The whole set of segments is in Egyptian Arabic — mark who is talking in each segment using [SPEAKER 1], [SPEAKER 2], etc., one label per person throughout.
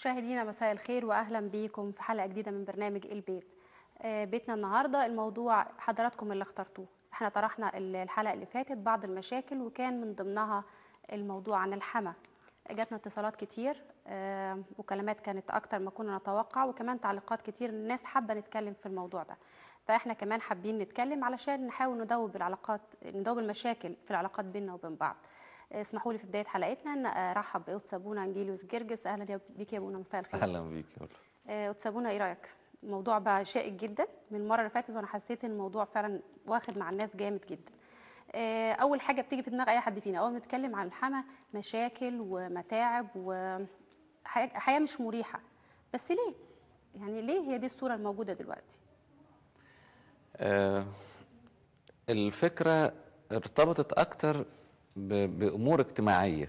[SPEAKER 1] مشاهدينا مساء الخير واهلا بيكم في حلقه جديده من برنامج البيت آه، بيتنا النهارده الموضوع حضراتكم اللي اخترتوه احنا طرحنا ال- الحلقه اللي فاتت بعض المشاكل وكان من ضمنها الموضوع عن الحما جاتنا اتصالات كتير آه، مكالمات كانت اكتر ما كنا نتوقع وكمان تعليقات كتير الناس حابه نتكلم في الموضوع ده فاحنا كمان حابين نتكلم علشان نحاول ندوب العلاقات ندوب المشاكل في العلاقات بيننا وبين بعض اسمحوا لي في بدايه حلقتنا ان ارحب بقدس ابونا انجيلوس جرجس اهلا يا- بيك يا ابونا مساء الخير
[SPEAKER 2] اهلا بيك يا ولد.
[SPEAKER 1] آه، قدس ابونا ايه رايك الموضوع بقى شائك جدا من المره اللي فاتت وانا حسيت ان الموضوع فعلا واخد مع الناس جامد جدا آه، اول حاجه بتيجي في دماغ اي حد فينا اول ما نتكلم عن الحما مشاكل ومتاعب وحياه مش مريحه بس ليه يعني ليه هي دي الصوره الموجوده دلوقتي
[SPEAKER 2] آه الفكرة ارتبطت أكتر ب- بأمور اجتماعية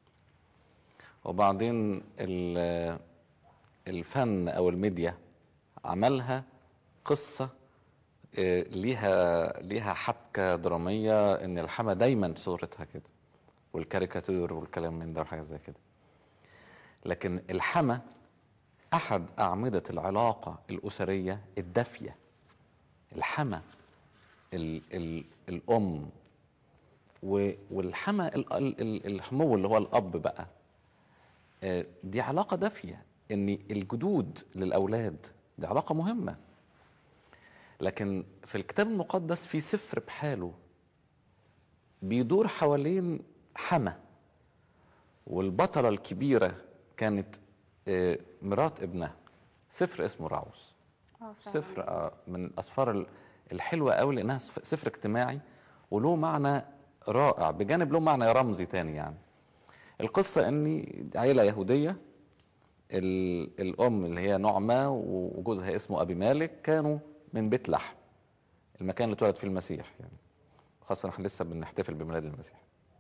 [SPEAKER 2] وبعدين ال- الفن أو الميديا عملها قصة آه، ليها ليها حبكة درامية إن الحما دايما صورتها كده والكاريكاتير والكلام من ده وحاجات زي كده لكن الحما أحد أعمدة العلاقة الأسرية الدافية الحما ال ال الام و- والحما ال ال ال الحمو اللي هو الاب بقى آه، دي علاقه دافيه ان الجدود للاولاد دي علاقه مهمه لكن في الكتاب المقدس في سفر بحاله بيدور حوالين حما والبطله الكبيره كانت آه، مرات ابنها سفر اسمه راعوس
[SPEAKER 1] اه
[SPEAKER 2] سفر آه، من الاسفار ال- الحلوه قوي لانها سف- سفر اجتماعي وله معنى رائع بجانب له معنى رمزي تاني يعني القصه ان عيله يهوديه ال- الام اللي هي نعمه وجوزها اسمه ابي مالك كانوا من بيت لحم المكان اللي اتولد فيه المسيح يعني خاصه احنا لسه بنحتفل بميلاد المسيح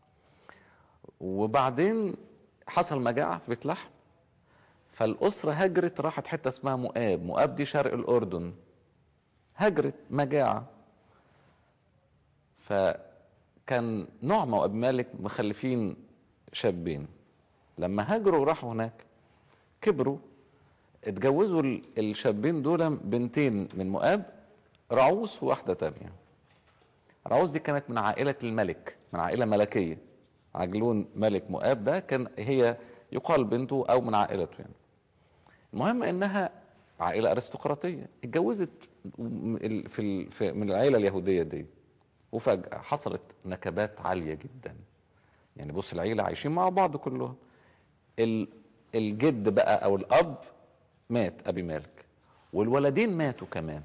[SPEAKER 2] وبعدين حصل مجاعه في بيت لحم فالأسرة هجرت راحت حتة اسمها مؤاب مؤاب دي شرق الأردن هجرت مجاعة فكان نعمة وأبي مالك مخلفين شابين لما هاجروا وراحوا هناك كبروا اتجوزوا ال- الشابين دول بنتين من مؤاب رعوس وواحدة تانية رعوس دي كانت من عائلة الملك من عائلة ملكية عجلون ملك مؤاب ده كان هي يقال بنته أو من عائلته يعني المهم انها عائله ارستقراطيه اتجوزت م- ال- في ال- في- من العائله اليهوديه دي وفجاه حصلت نكبات عاليه جدا يعني بص العيله عايشين مع بعض كلهم ال- الجد بقى او الاب مات ابي مالك والولدين ماتوا كمان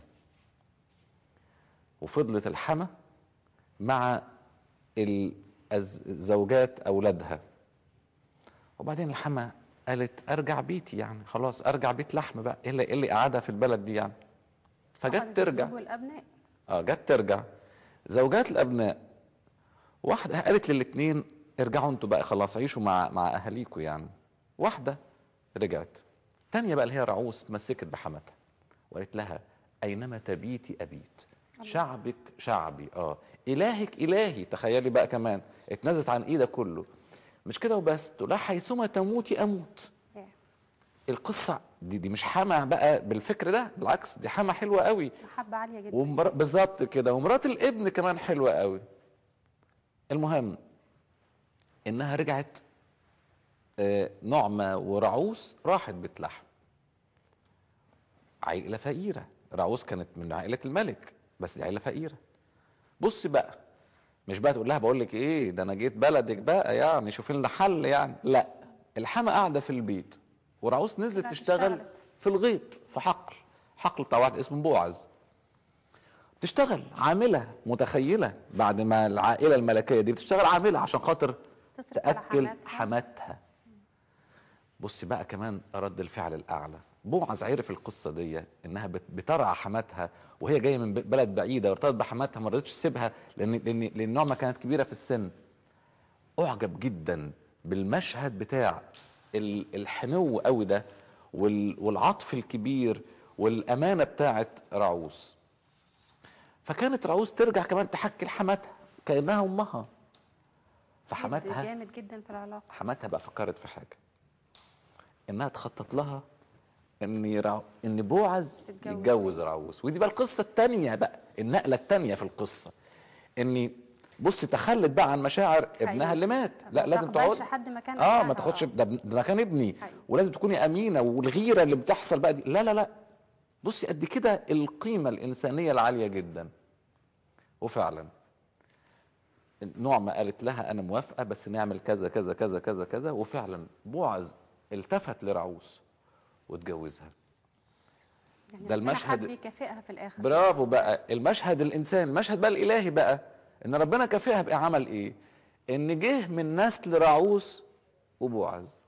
[SPEAKER 2] وفضلت الحما مع ال- الز- زوجات اولادها وبعدين الحما قالت ارجع بيتي يعني خلاص ارجع بيت لحم بقى ايه اللي ايه اللي قعدها في البلد دي يعني فجت
[SPEAKER 1] أخذت
[SPEAKER 2] ترجع
[SPEAKER 1] الزوج والابناء
[SPEAKER 2] اه جت ترجع زوجات الابناء واحده قالت للاثنين ارجعوا انتوا بقى خلاص عيشوا مع مع اهاليكوا يعني واحده رجعت الثانيه بقى اللي هي رعوس مسكت بحماتها وقالت لها اينما تبيتي ابيت شعبك شعبي اه الهك الهي تخيلي بقى كمان اتنزلت عن ايدك كله مش كده وبس تقول لها حيثما تموتي اموت
[SPEAKER 1] ياه،
[SPEAKER 2] القصه دي دي مش حما بقى بالفكر ده بالعكس دي حما حلوه قوي
[SPEAKER 1] محبه عاليه جدا
[SPEAKER 2] ومر... بالظبط كده ومرات الابن كمان حلوه قوي المهم انها رجعت آه، نعمه ورعوس راحت بيت لحم عائله فقيره رعوس كانت من عائله الملك بس دي عائله فقيره بص بقى مش بقى تقول لها بقول لك ايه ده انا جيت بلدك بقى يعني شوفي لنا حل يعني لا الحما قاعده في البيت ورعوس نزلت
[SPEAKER 1] راحت
[SPEAKER 2] تشتغل
[SPEAKER 1] اشتغلت.
[SPEAKER 2] في الغيط في حقل حقل بتاع واحد اسمه بوعز بتشتغل عامله متخيله بعد ما العائله الملكيه دي بتشتغل عامله عشان خاطر
[SPEAKER 1] تصرف على
[SPEAKER 2] تاكل
[SPEAKER 1] حماتها.
[SPEAKER 2] حماتها بص بقى كمان رد الفعل الاعلى بوعز عرف القصه دي انها بت- بترعى حماتها وهي جايه من ب- بلد بعيده وارتبط بحماتها ما رضتش تسيبها لان لان لان نعمه كانت كبيره في السن اعجب جدا بالمشهد بتاع ال- الحنو قوي ده وال- والعطف الكبير والامانه بتاعت رعوس فكانت رعوس ترجع كمان تحكي لحماتها كانها امها
[SPEAKER 1] جد
[SPEAKER 2] فحماتها
[SPEAKER 1] جامد جدا في العلاقه
[SPEAKER 2] حماتها بقى فكرت في حاجه انها تخطط لها ان يرع... ان بوعز
[SPEAKER 1] تتجوز.
[SPEAKER 2] يتجوز رعوس ودي بقى القصه الثانيه بقى النقله الثانيه في القصه ان بص تخلت بقى عن مشاعر ابنها
[SPEAKER 1] حقيقي.
[SPEAKER 2] اللي مات
[SPEAKER 1] ما
[SPEAKER 2] لا لازم
[SPEAKER 1] تقبلش
[SPEAKER 2] تقعد
[SPEAKER 1] حد مكان
[SPEAKER 2] اه
[SPEAKER 1] أهلها،
[SPEAKER 2] ما تاخدش
[SPEAKER 1] آه.
[SPEAKER 2] ده ده مكان ابني
[SPEAKER 1] حقيقي.
[SPEAKER 2] ولازم تكوني امينه والغيره اللي بتحصل بقى دي لا لا لا بصي قد كده القيمه الانسانيه العاليه جدا وفعلا نعمة قالت لها أنا موافقة بس نعمل كذا كذا كذا كذا كذا وفعلا بوعز التفت لرعوس واتجوزها
[SPEAKER 1] يعني
[SPEAKER 2] ده
[SPEAKER 1] ربنا
[SPEAKER 2] المشهد-
[SPEAKER 1] حب يكافئها في الاخر
[SPEAKER 2] برافو بقى المشهد الإنساني المشهد بقى الإلهي بقى إن ربنا كافئها بإيه عمل إيه إن جه من نسل رعوس وبوعز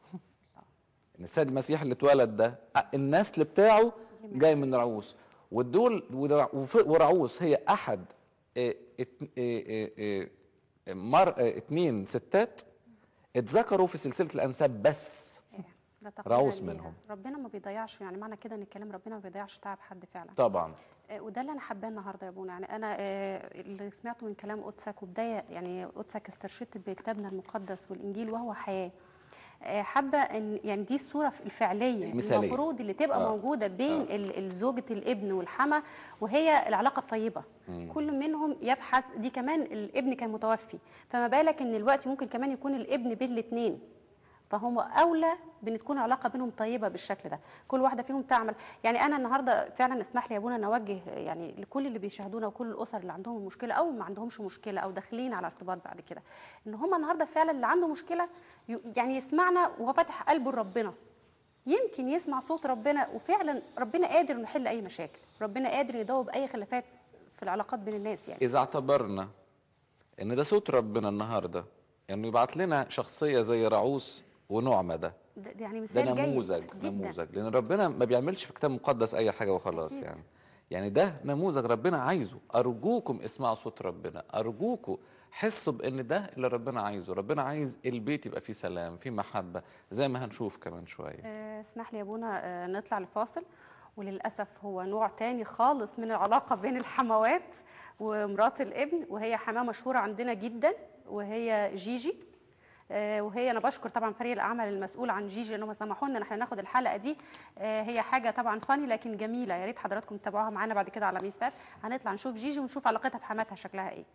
[SPEAKER 2] إن السيد المسيح اللي اتولد ده النسل بتاعه جاي من رعوس والدول ودرع- وف- ورعوس هي أحد إيه، ات- إيه، إيه، إيه، مر إيه، اتنين ستات اتذكروا في سلسلة الأنساب بس
[SPEAKER 1] إيه، ده تقديرا
[SPEAKER 2] رعوس
[SPEAKER 1] ليها.
[SPEAKER 2] منهم.
[SPEAKER 1] ربنا ما بيضيعش يعني معنى كده ان الكلام ربنا ما بيضيعش تعب حد فعلا
[SPEAKER 2] طبعا
[SPEAKER 1] آه، وده اللي انا حباه النهارده يا ابونا يعني انا آه، اللي سمعته من كلام قدسك وبدايه يعني قدسك استرشدت بكتابنا المقدس والانجيل وهو حياه آه، حابه ان يعني دي الصوره الفعليه
[SPEAKER 2] مثالية.
[SPEAKER 1] المفروض اللي تبقى
[SPEAKER 2] آه.
[SPEAKER 1] موجوده بين
[SPEAKER 2] آه.
[SPEAKER 1] ال- الزوجة الابن والحما وهي العلاقه الطيبه
[SPEAKER 2] مم.
[SPEAKER 1] كل منهم يبحث دي كمان الابن كان متوفي فما بالك ان الوقت ممكن كمان يكون الابن بين الاثنين فهم اولى بان تكون علاقه بينهم طيبه بالشكل ده كل واحده فيهم تعمل يعني انا النهارده فعلا اسمح لي يا ابونا نوجه يعني لكل اللي بيشاهدونا وكل الاسر اللي عندهم المشكله او ما عندهمش مشكله او داخلين على ارتباط بعد كده ان هم النهارده فعلا اللي عنده مشكله ي- يعني يسمعنا وهو فاتح قلبه لربنا يمكن يسمع صوت ربنا وفعلا ربنا قادر انه يحل اي مشاكل ربنا قادر يدوب اي خلافات في العلاقات بين الناس يعني
[SPEAKER 2] إذا اعتبرنا إن ده صوت ربنا النهاردة إنه يبعت لنا شخصية زي رعوس ونعمة ده
[SPEAKER 1] ده ده يعني
[SPEAKER 2] ده
[SPEAKER 1] مثال جيد
[SPEAKER 2] نموذج
[SPEAKER 1] جدا.
[SPEAKER 2] نموذج لان ربنا ما بيعملش في كتاب مقدس اي حاجه وخلاص
[SPEAKER 1] أكيد.
[SPEAKER 2] يعني يعني ده نموذج ربنا عايزه ارجوكم اسمعوا صوت ربنا ارجوكم حسوا بان ده اللي ربنا عايزه ربنا عايز البيت يبقى فيه سلام فيه محبه زي ما هنشوف كمان شويه
[SPEAKER 1] آه، اسمح لي يا ابونا آه، نطلع لفاصل وللاسف هو نوع تاني خالص من العلاقه بين الحموات ومرات الابن وهي حماه مشهوره عندنا جدا وهي جيجي آه، وهي انا بشكر طبعا فريق الاعمال المسؤول عن جيجي انهم سمحوا لنا ان احنا ناخد الحلقه دي آه، هي حاجه طبعا فاني لكن جميله يا ريت حضراتكم تتابعوها معانا بعد كده على ميسات هنطلع نشوف جيجي ونشوف علاقتها بحماتها شكلها ايه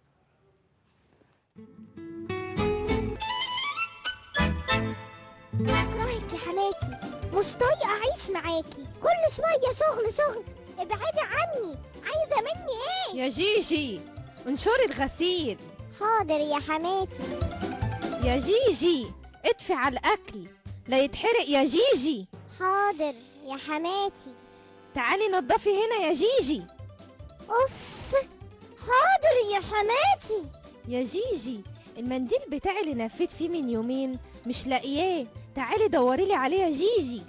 [SPEAKER 3] بكرهك يا حماتي مش طايقة أعيش معاكي كل شوية شغل شغل ابعدي عني عايزة مني إيه
[SPEAKER 4] يا جيجي انشري الغسيل
[SPEAKER 3] حاضر يا حماتي
[SPEAKER 4] يا جيجي ادفي على الاكل لا يتحرق يا جيجي
[SPEAKER 3] حاضر يا حماتي
[SPEAKER 4] تعالي نضفي هنا يا جيجي
[SPEAKER 3] أوف حاضر يا حماتي
[SPEAKER 4] يا جيجي المنديل بتاعي اللي نفيت فيه من يومين مش لاقياه تعالي دوري لي عليه يا جيجي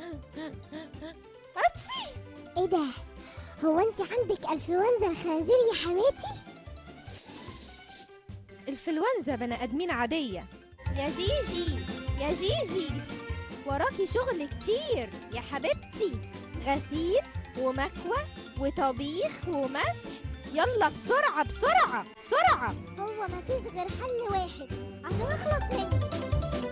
[SPEAKER 3] إيه ده هو أنت عندك أنفلونزا الخنازير يا حماتي
[SPEAKER 4] الفلونزا بني ادمين عاديه يا جيجي يا جيجي وراكي شغل كتير يا حبيبتي غسيل ومكوى وطبيخ ومسح يلا بسرعه بسرعه بسرعه
[SPEAKER 3] هو مفيش غير حل واحد عشان أخلص منه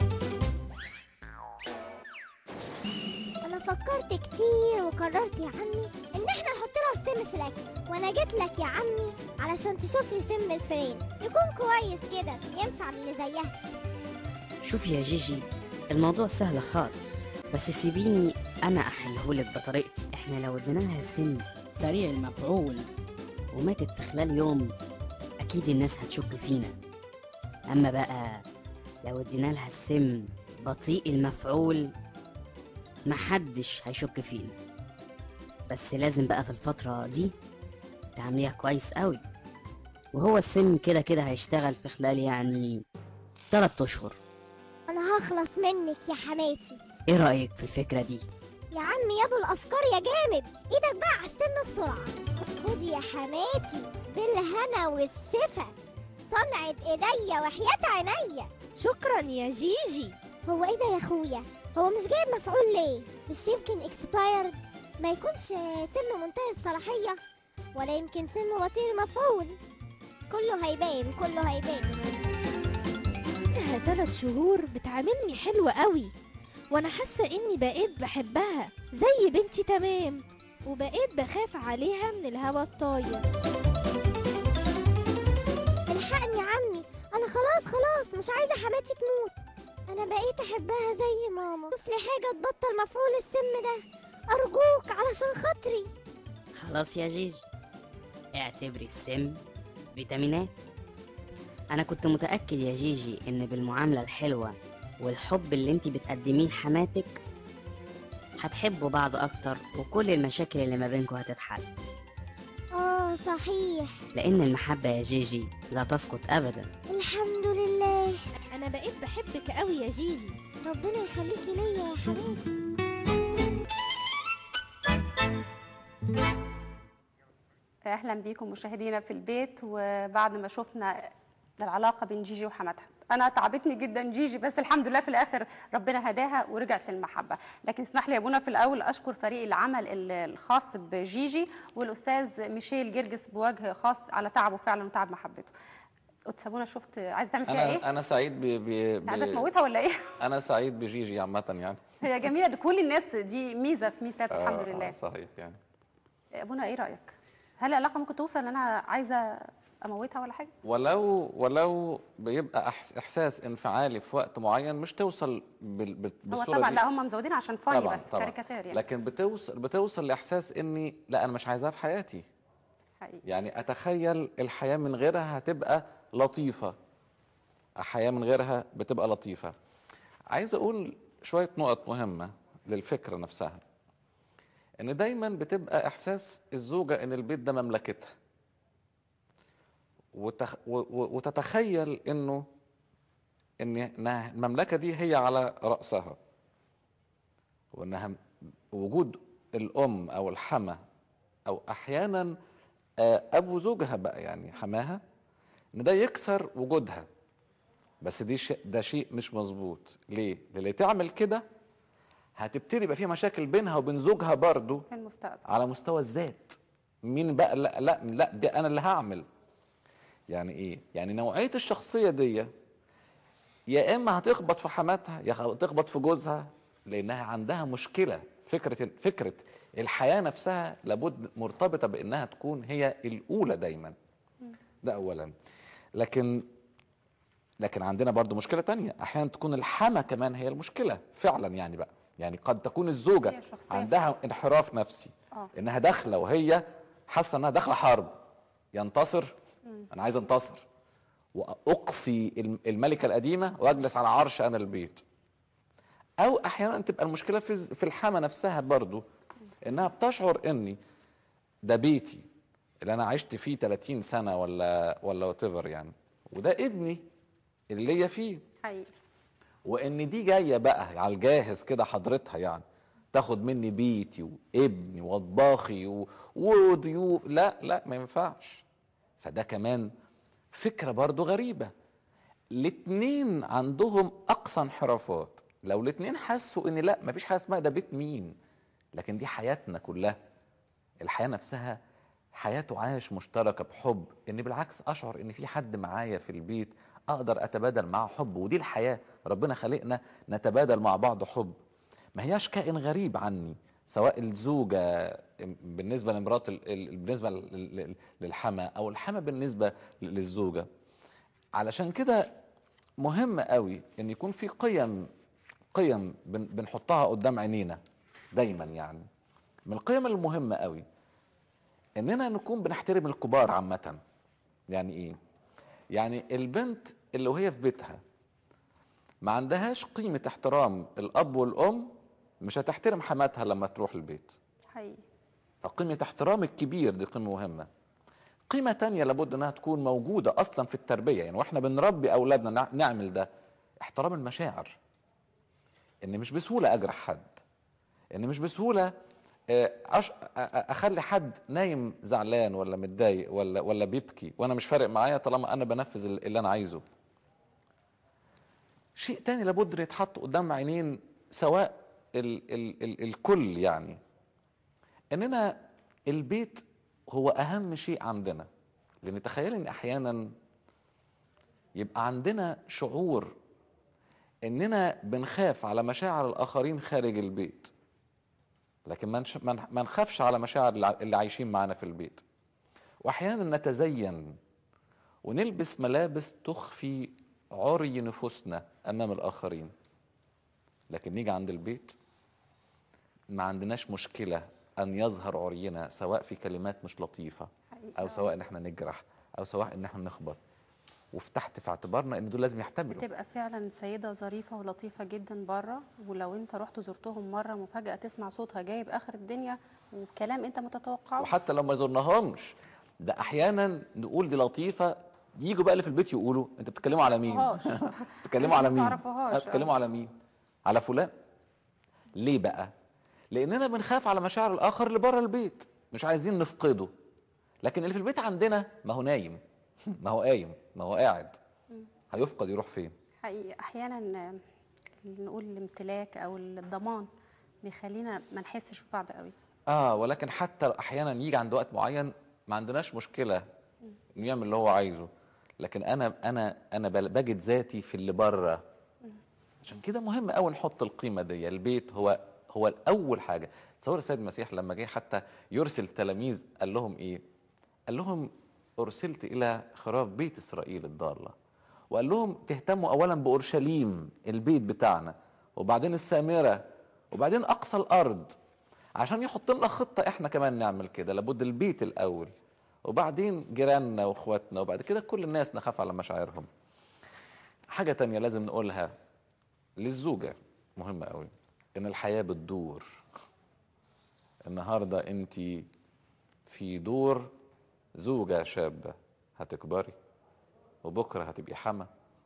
[SPEAKER 3] أنا فكرت كتير وقررت يا عمي إن إحنا نحط لها السم في الأكل وأنا جيت لك يا عمي علشان تشوف لي سم الفرين يكون كويس كده ينفع اللي زيها
[SPEAKER 5] شوفي يا جيجي الموضوع سهل خالص بس سيبيني انا احلهولك بطريقتي احنا لو ادينا لها سم سريع المفعول وماتت في خلال يوم اكيد الناس هتشك فينا اما بقى لو ادينا لها السم بطيء المفعول محدش هيشك فينا بس لازم بقى في الفترة دي تعمليها كويس قوي وهو السم كده كده هيشتغل في خلال يعني تلات اشهر
[SPEAKER 3] أنا هخلص منك يا حماتي
[SPEAKER 5] ايه رأيك في الفكرة دي؟
[SPEAKER 3] يا عمي يا ابو الافكار يا جامد ايدك بقى على السم بسرعه خدي يا حماتي بالهنا والسفا صنعة ايديا وحياة عينيا
[SPEAKER 4] شكرا يا جيجي
[SPEAKER 3] هو ايه ده يا اخويا هو مش جايب مفعول ليه مش يمكن اكسبايرد ما يكونش سم منتهي الصلاحية ولا يمكن سم وطير مفعول كله هيبان كله هيبان
[SPEAKER 4] لها تلات شهور بتعاملني حلوة قوي وانا حاسه اني بقيت بحبها زي بنتي تمام وبقيت بخاف عليها من الهوا الطاير
[SPEAKER 3] الحقني يا عمي انا خلاص خلاص مش عايزه حماتي تموت انا بقيت احبها زي ماما شوف لي حاجه تبطل مفعول السم ده ارجوك علشان خاطري
[SPEAKER 5] خلاص يا جيجي اعتبري السم فيتامينات انا كنت متاكد يا جيجي ان بالمعامله الحلوه والحب اللي انتي بتقدميه لحماتك هتحبوا بعض اكتر وكل المشاكل اللي ما بينكم هتتحل
[SPEAKER 3] اه صحيح
[SPEAKER 5] لان المحبه يا جيجي لا تسقط ابدا
[SPEAKER 3] الحمد لله
[SPEAKER 4] انا بقيت بحبك قوي يا جيجي
[SPEAKER 3] ربنا يخليكي ليا يا حماتي
[SPEAKER 1] اهلا بيكم مشاهدينا في البيت وبعد ما شفنا العلاقه بين جيجي وحماتها انا تعبتني جدا جيجي بس الحمد لله في الاخر ربنا هداها ورجعت للمحبه لكن اسمح لي يا ابونا في الاول اشكر فريق العمل ال- الخاص بجيجي والاستاذ ميشيل جرجس بوجه خاص على تعبه فعلا وتعب محبته قلت ابونا شفت عايز تعمل فيها ايه
[SPEAKER 2] انا انا سعيد ب... ب...
[SPEAKER 1] عايزه
[SPEAKER 2] ب...
[SPEAKER 1] تموتها ولا ايه
[SPEAKER 2] انا سعيد بجيجي عامه يعني
[SPEAKER 1] هي جميله دي كل الناس دي ميزه في ميزات الحمد
[SPEAKER 2] آه،
[SPEAKER 1] لله
[SPEAKER 2] آه، صحيح يعني
[SPEAKER 1] ابونا ايه رايك هل العلاقه ممكن توصل ان انا عايزه اموتها ولا حاجه
[SPEAKER 2] ولو ولو بيبقى أحس احساس انفعالي في وقت معين مش توصل بال... بال-
[SPEAKER 1] هو
[SPEAKER 2] بالصوره
[SPEAKER 1] طبعا
[SPEAKER 2] دي
[SPEAKER 1] لا هم مزودين عشان فاني
[SPEAKER 2] طبعا
[SPEAKER 1] بس
[SPEAKER 2] طبعا
[SPEAKER 1] كاريكاتير يعني
[SPEAKER 2] لكن بتوصل بتوصل لاحساس اني لا انا مش عايزاها في حياتي
[SPEAKER 1] حقيقي
[SPEAKER 2] يعني اتخيل الحياه من غيرها هتبقى لطيفه الحياه من غيرها بتبقى لطيفه عايز اقول شويه نقط مهمه للفكره نفسها ان دايما بتبقى احساس الزوجه ان البيت ده مملكتها وتخ... و... و... وتتخيل انه ان إنها المملكه دي هي على راسها وانها م- وجود الام او الحما او احيانا آه، ابو زوجها بقى يعني حماها ان ده يكسر وجودها بس دي شيء ده شيء مش مظبوط ليه للي تعمل كده هتبتدي يبقى في مشاكل بينها وبين زوجها برضو
[SPEAKER 1] في المستقبل
[SPEAKER 2] على مستوى الذات مين بقى لا لا لا دي انا اللي هعمل يعني ايه يعني نوعيه الشخصيه دي يا اما هتخبط في حماتها يا هتخبط في جوزها لانها عندها مشكله فكره فكره الحياه نفسها لابد مرتبطه بانها تكون هي الاولى دايما ده اولا لكن لكن عندنا برضو مشكله تانية احيانا تكون الحما كمان هي المشكله فعلا يعني بقى يعني قد تكون الزوجه
[SPEAKER 1] هي شخصية
[SPEAKER 2] عندها انحراف نفسي
[SPEAKER 1] اه
[SPEAKER 2] انها داخله وهي حاسه انها داخله حرب ينتصر انا عايز انتصر واقصي الم- الملكه القديمه واجلس على عرش انا البيت او احيانا تبقى المشكله في الز- في الحما نفسها برضو انها بتشعر اني ده بيتي اللي انا عشت فيه 30 سنه ولا ولا وات يعني وده ابني اللي ليا فيه
[SPEAKER 1] حقيقي
[SPEAKER 2] وان دي جايه بقى على الجاهز كده حضرتها يعني تاخد مني بيتي وابني واطباخي و- وضيوف لا لا ما ينفعش فده كمان فكره برضو غريبه الاتنين عندهم اقصى انحرافات لو الاتنين حسوا ان لا مفيش حاجه اسمها ده بيت مين لكن دي حياتنا كلها الحياه نفسها حياه تعاش مشتركه بحب ان بالعكس اشعر ان في حد معايا في البيت اقدر اتبادل معاه حب ودي الحياه ربنا خلقنا نتبادل مع بعض حب ما هياش كائن غريب عني سواء الزوجه بالنسبه لمرات ال- ال- بالنسبه لل- لل- للحما او الحما بالنسبه للزوجه علشان كده مهم قوي ان يكون في قيم قيم بن- بنحطها قدام عينينا دايما يعني من القيم المهمه قوي اننا نكون بنحترم الكبار عامه يعني ايه يعني البنت اللي وهي في بيتها ما عندهاش قيمه احترام الاب والام مش هتحترم حماتها لما تروح البيت
[SPEAKER 1] حقيقي
[SPEAKER 2] فقيمة احترام الكبير دي قيمة مهمة قيمة تانية لابد انها تكون موجودة اصلا في التربية يعني واحنا بنربي اولادنا نع- نعمل ده احترام المشاعر ان مش بسهولة اجرح حد ان مش بسهولة آه، أش... أ- أ- اخلي حد نايم زعلان ولا متضايق ولا ولا بيبكي وانا مش فارق معايا طالما انا بنفذ ال- اللي انا عايزه شيء تاني لابد إن يتحط قدام عينين سواء ال ال ال الكل يعني اننا البيت هو اهم شيء عندنا لان تخيل ان احيانا يبقى عندنا شعور اننا بنخاف على مشاعر الاخرين خارج البيت لكن ما نش- ما نح- ما نخافش على مشاعر الع- اللي عايشين معانا في البيت واحيانا نتزين ونلبس ملابس تخفي عري نفوسنا امام الاخرين لكن نيجي عند البيت ما عندناش مشكله ان يظهر عرينا سواء في كلمات مش لطيفه
[SPEAKER 1] حقيقة.
[SPEAKER 2] او سواء ان احنا نجرح او سواء ان احنا نخبط وفي تحت في اعتبارنا ان دول لازم يحتملوا
[SPEAKER 1] بتبقى فعلا سيدة ظريفة ولطيفة جدا بره ولو انت رحت زرتهم مرة مفاجأة تسمع صوتها جايب اخر الدنيا وكلام انت متتوقعه
[SPEAKER 2] وحتى لو ما زرناهمش ده احيانا نقول دي لطيفه يجوا بقى اللي في البيت يقولوا انت بتتكلموا على مين
[SPEAKER 1] تعرفوهاش.
[SPEAKER 2] بتتكلموا على
[SPEAKER 1] ما
[SPEAKER 2] مين
[SPEAKER 1] تعرفوهاش،
[SPEAKER 2] آه، بتتكلموا
[SPEAKER 1] آه.
[SPEAKER 2] على مين على فلان ليه بقى لاننا بنخاف على مشاعر الاخر اللي بره البيت مش عايزين نفقده لكن اللي في البيت عندنا ما هو نايم ما هو قايم ما هو قاعد هيفقد يروح فين
[SPEAKER 1] حقيقي احيانا آه، نقول الامتلاك او الضمان بيخلينا ما نحسش ببعض قوي
[SPEAKER 2] اه ولكن حتى احيانا يجي عند وقت معين ما عندناش مشكله انه يعمل اللي هو عايزه لكن انا انا انا بل- بجد ذاتي في اللي بره عشان كده مهم قوي نحط القيمه دي البيت هو هو الاول حاجه تصور السيد المسيح لما جه حتى يرسل تلاميذ قال لهم ايه قال لهم ارسلت الى خراب بيت اسرائيل الضاله وقال لهم تهتموا اولا باورشليم البيت بتاعنا وبعدين السامره وبعدين اقصى الارض عشان يحط لنا خطه احنا كمان نعمل كده لابد البيت الاول وبعدين جيراننا واخواتنا وبعد كده كل الناس نخاف على مشاعرهم حاجه تانية لازم نقولها للزوجه مهمه قوي ان الحياه بتدور النهارده انت في دور زوجه شابه هتكبري وبكره هتبقي حما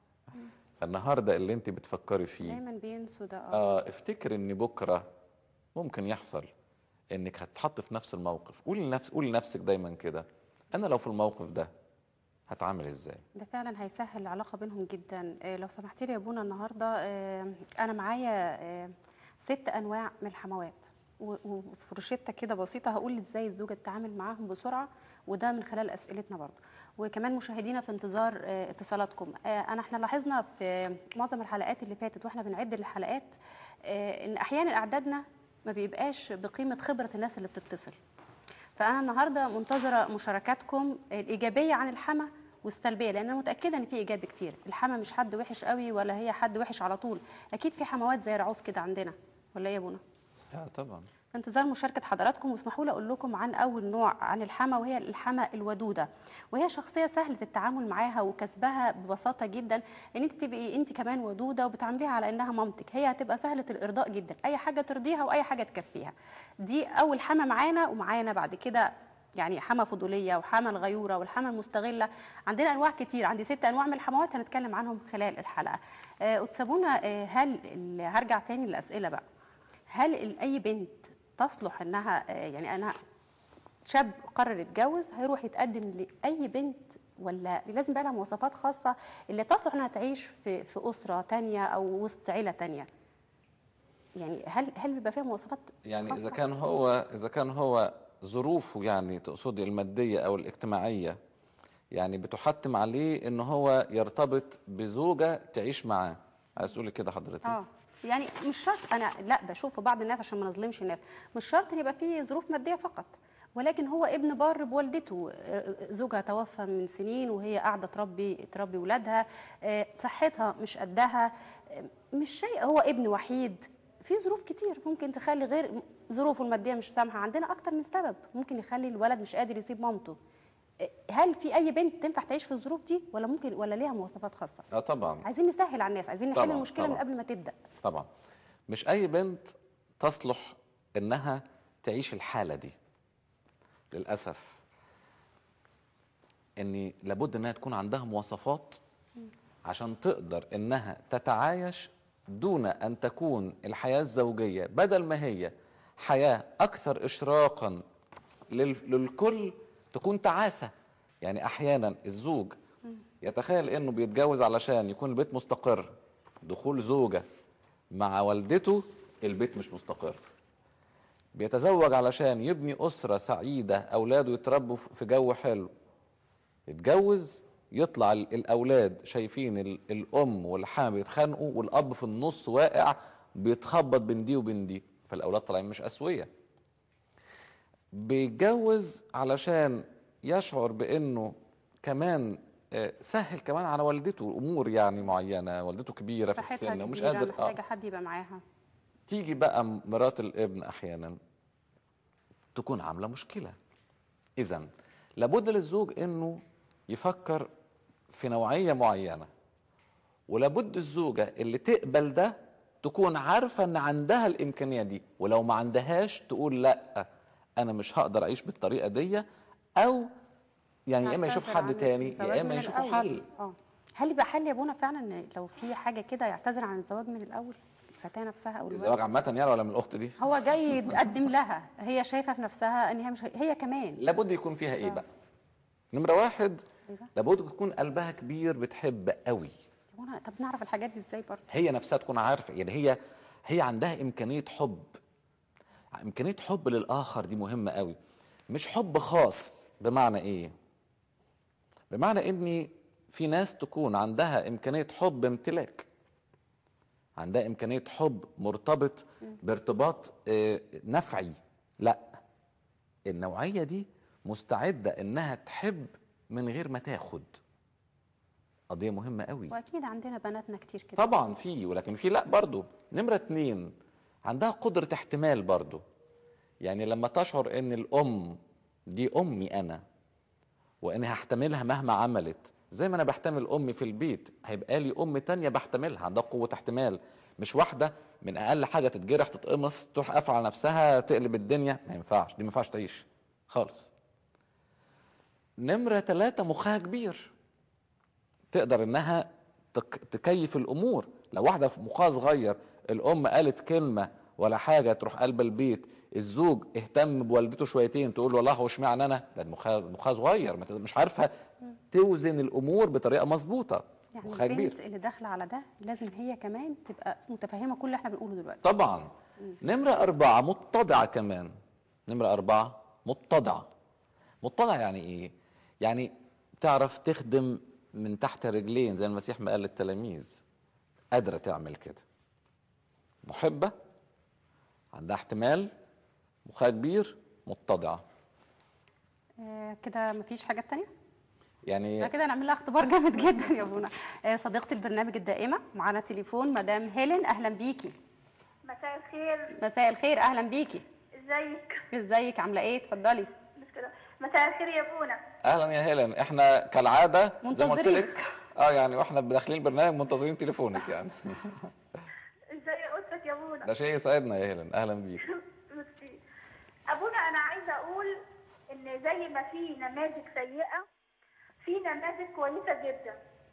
[SPEAKER 2] النهارده اللي انت بتفكري فيه
[SPEAKER 1] دايما بينسوا ده اه
[SPEAKER 2] اه افتكر ان بكره ممكن يحصل انك هتتحط في نفس الموقف قولي لنفس قولي لنفسك دايما كده انا لو في الموقف ده هتعامل ازاي
[SPEAKER 1] ده فعلا هيسهل العلاقة بينهم جدا آه، لو سمحتي لي يا بونا النهاردة آه، أنا معايا آه، ست أنواع من الحموات و- وفي روشتة كده بسيطة هقول ازاي الزوجة تتعامل معاهم بسرعة وده من خلال أسئلتنا برضو وكمان مشاهدينا في انتظار آه، اتصالاتكم آه، أنا احنا لاحظنا في معظم الحلقات اللي فاتت واحنا بنعد الحلقات آه، إن أحيانا إعدادنا ما بيبقاش بقيمة خبرة الناس اللي بتتصل فانا النهارده منتظره مشاركاتكم الايجابيه عن الحما والسلبيه لان انا متاكده ان في ايجابي كتير الحما مش حد وحش قوي ولا هي حد وحش على طول اكيد في حموات زي رعوز كده عندنا ولا ايه يا بونا
[SPEAKER 2] اه طبعا
[SPEAKER 1] في انتظار مشاركة حضراتكم واسمحوا لي أقول لكم عن أول نوع عن الحما وهي الحما الودودة وهي شخصية سهلة التعامل معاها وكسبها ببساطة جدا إن أنت تبقي أنت كمان ودودة وبتعامليها على إنها مامتك هي هتبقى سهلة الإرضاء جدا أي حاجة ترضيها وأي حاجة تكفيها دي أول حما معانا ومعانا بعد كده يعني حما فضوليه وحما الغيوره والحما المستغله عندنا انواع كتير عندي ست انواع من الحموات هنتكلم عنهم خلال الحلقه آه، وتسابونا آه، هل ال- هرجع تاني للاسئله بقى هل ال- اي بنت تصلح انها آه، يعني انا شاب قرر يتجوز هيروح يتقدم لاي بنت ولا لازم بقى لها مواصفات خاصه اللي تصلح انها تعيش في في اسره تانية او وسط عيله تانية يعني هل هل بيبقى فيها مواصفات
[SPEAKER 2] يعني اذا
[SPEAKER 1] خاصة؟
[SPEAKER 2] كان هو اذا كان هو ظروفه يعني تقصدي الماديه او الاجتماعيه يعني بتحتم عليه ان هو يرتبط بزوجه تعيش معاه عايز تقولي كده حضرتك
[SPEAKER 1] اه يعني مش شرط انا لا بشوف في بعض الناس عشان ما نظلمش الناس مش شرط ان يبقى فيه ظروف ماديه فقط ولكن هو ابن بار بوالدته آه، زوجها توفى من سنين وهي قاعده تربي تربي ولادها آه، صحتها مش قدها آه، مش شيء هو ابن وحيد في ظروف كتير ممكن تخلي غير ظروفه الماديه مش سامحه عندنا اكتر من سبب ممكن يخلي الولد مش قادر يسيب مامته آه، هل في اي بنت تنفع تعيش في الظروف دي ولا ممكن ولا ليها مواصفات خاصه
[SPEAKER 2] اه طبعا
[SPEAKER 1] عايزين نسهل على الناس عايزين نحل
[SPEAKER 2] طبعاً،
[SPEAKER 1] المشكله من
[SPEAKER 2] طبعاً.
[SPEAKER 1] قبل ما تبدا
[SPEAKER 2] طبعا مش اي بنت تصلح انها تعيش الحاله دي للاسف ان لابد انها تكون عندها مواصفات عشان تقدر انها تتعايش دون ان تكون الحياه الزوجيه بدل ما هي حياه اكثر اشراقا لل- للكل تكون تعاسه يعني احيانا الزوج يتخيل انه بيتجوز علشان يكون البيت مستقر دخول زوجه مع والدته البيت مش مستقر بيتزوج علشان يبني أسرة سعيدة أولاده يتربوا في جو حلو يتجوز يطلع ال- الاولاد شايفين ال- الام والحما بيتخانقوا والاب في النص واقع بيتخبط بين دي وبين دي فالاولاد طالعين مش اسويه بيتجوز علشان يشعر بانه كمان آه، سهل كمان على والدته امور يعني معينه والدته كبيره في
[SPEAKER 1] صحتها
[SPEAKER 2] السن ومش
[SPEAKER 1] كبيرة،
[SPEAKER 2] قادر آه.
[SPEAKER 1] محتاجه حد يبقى معاها
[SPEAKER 2] تيجي بقى مرات الابن احيانا تكون عامله مشكله اذا لابد للزوج انه يفكر في نوعيه معينه ولابد الزوجه اللي تقبل ده تكون عارفه ان عندها الامكانيه دي ولو ما عندهاش تقول لا انا مش هقدر اعيش بالطريقه دي او يعني يا اما يشوف
[SPEAKER 1] يعتذر عن
[SPEAKER 2] حد تاني
[SPEAKER 1] الزواج
[SPEAKER 2] يا اما
[SPEAKER 1] من
[SPEAKER 2] يشوفوا
[SPEAKER 1] الأول.
[SPEAKER 2] حل
[SPEAKER 1] اه هل يبقى حل يا ابونا فعلا ان لو في حاجه كده يعتذر عن الزواج من الاول الفتاه نفسها او الولد
[SPEAKER 2] الزواج عامه يعني ولا من الاخت دي
[SPEAKER 1] هو جاي يتقدم لها هي شايفه في نفسها ان هي مش هي كمان
[SPEAKER 2] لابد يكون فيها ايه
[SPEAKER 1] آه.
[SPEAKER 2] بقى نمره واحد
[SPEAKER 1] أيوة.
[SPEAKER 2] لابد تكون قلبها كبير بتحب قوي
[SPEAKER 1] يا ابونا طب نعرف الحاجات دي ازاي برضه
[SPEAKER 2] هي نفسها تكون عارفه يعني هي هي عندها امكانيه حب امكانيه حب للاخر دي مهمه قوي مش حب خاص بمعنى ايه بمعنى اني في ناس تكون عندها امكانيه حب امتلاك عندها امكانيه حب مرتبط بارتباط آه، نفعي لا النوعيه دي مستعده انها تحب من غير ما تاخد قضيه مهمه قوي
[SPEAKER 1] واكيد عندنا بناتنا كتير كده
[SPEAKER 2] طبعا في ولكن في لا برضو نمرة اتنين عندها قدرة احتمال برضو يعني لما تشعر ان الام دي امي انا واني هحتملها مهما عملت زي ما انا بحتمل امي في البيت هيبقى لي ام تانية بحتملها عندها قوة احتمال مش واحدة من اقل حاجة تتجرح تتقمص تروح قافلة على نفسها تقلب الدنيا ما ينفعش دي ما ينفعش تعيش خالص نمرة ثلاثة مخها كبير تقدر انها تك- تكيف الامور لو واحده في مخها صغير الام قالت كلمه ولا حاجه تروح قلب البيت الزوج اهتم بوالدته شويتين تقول له والله هو اشمعنى انا ده مخها مخها صغير ما تقدر- مش عارفه توزن الامور بطريقه مظبوطه
[SPEAKER 1] يعني
[SPEAKER 2] مخها كبير
[SPEAKER 1] البنت اللي داخله على ده لازم هي كمان تبقى متفهمه كل اللي احنا بنقوله دلوقتي
[SPEAKER 2] طبعا نمرة أربعة متضعة كمان نمرة أربعة متضعة متضعة يعني إيه؟ يعني تعرف تخدم من تحت رجلين زي المسيح ما قال للتلاميذ قادرة تعمل كده محبة عندها احتمال مخها كبير متضعة
[SPEAKER 1] آه كده مفيش حاجات تانية احنا
[SPEAKER 2] يعني
[SPEAKER 1] كده نعمل لها اختبار جامد جدا يا ابونا آه صديقه البرنامج الدائمه معانا تليفون مدام هيلين اهلا بيكي
[SPEAKER 6] مساء الخير
[SPEAKER 1] مساء الخير اهلا بيكي
[SPEAKER 6] ازيك
[SPEAKER 1] ازيك عامله ايه اتفضلي
[SPEAKER 6] مش كده مساء الخير يا بونا
[SPEAKER 2] أهلا يا هيلين إحنا كالعادة زي ما قلت لك
[SPEAKER 1] منتظرينك.
[SPEAKER 2] اه يعني واحنا داخلين البرنامج منتظرين تليفونك يعني
[SPEAKER 6] ازاي قلتك يا بونا
[SPEAKER 2] ده شيء يسعدنا يا هيلين اهلا بيك
[SPEAKER 6] ميرسي. ابونا انا عايزه اقول ان زي ما في نماذج سيئه في نماذج كويسه جدا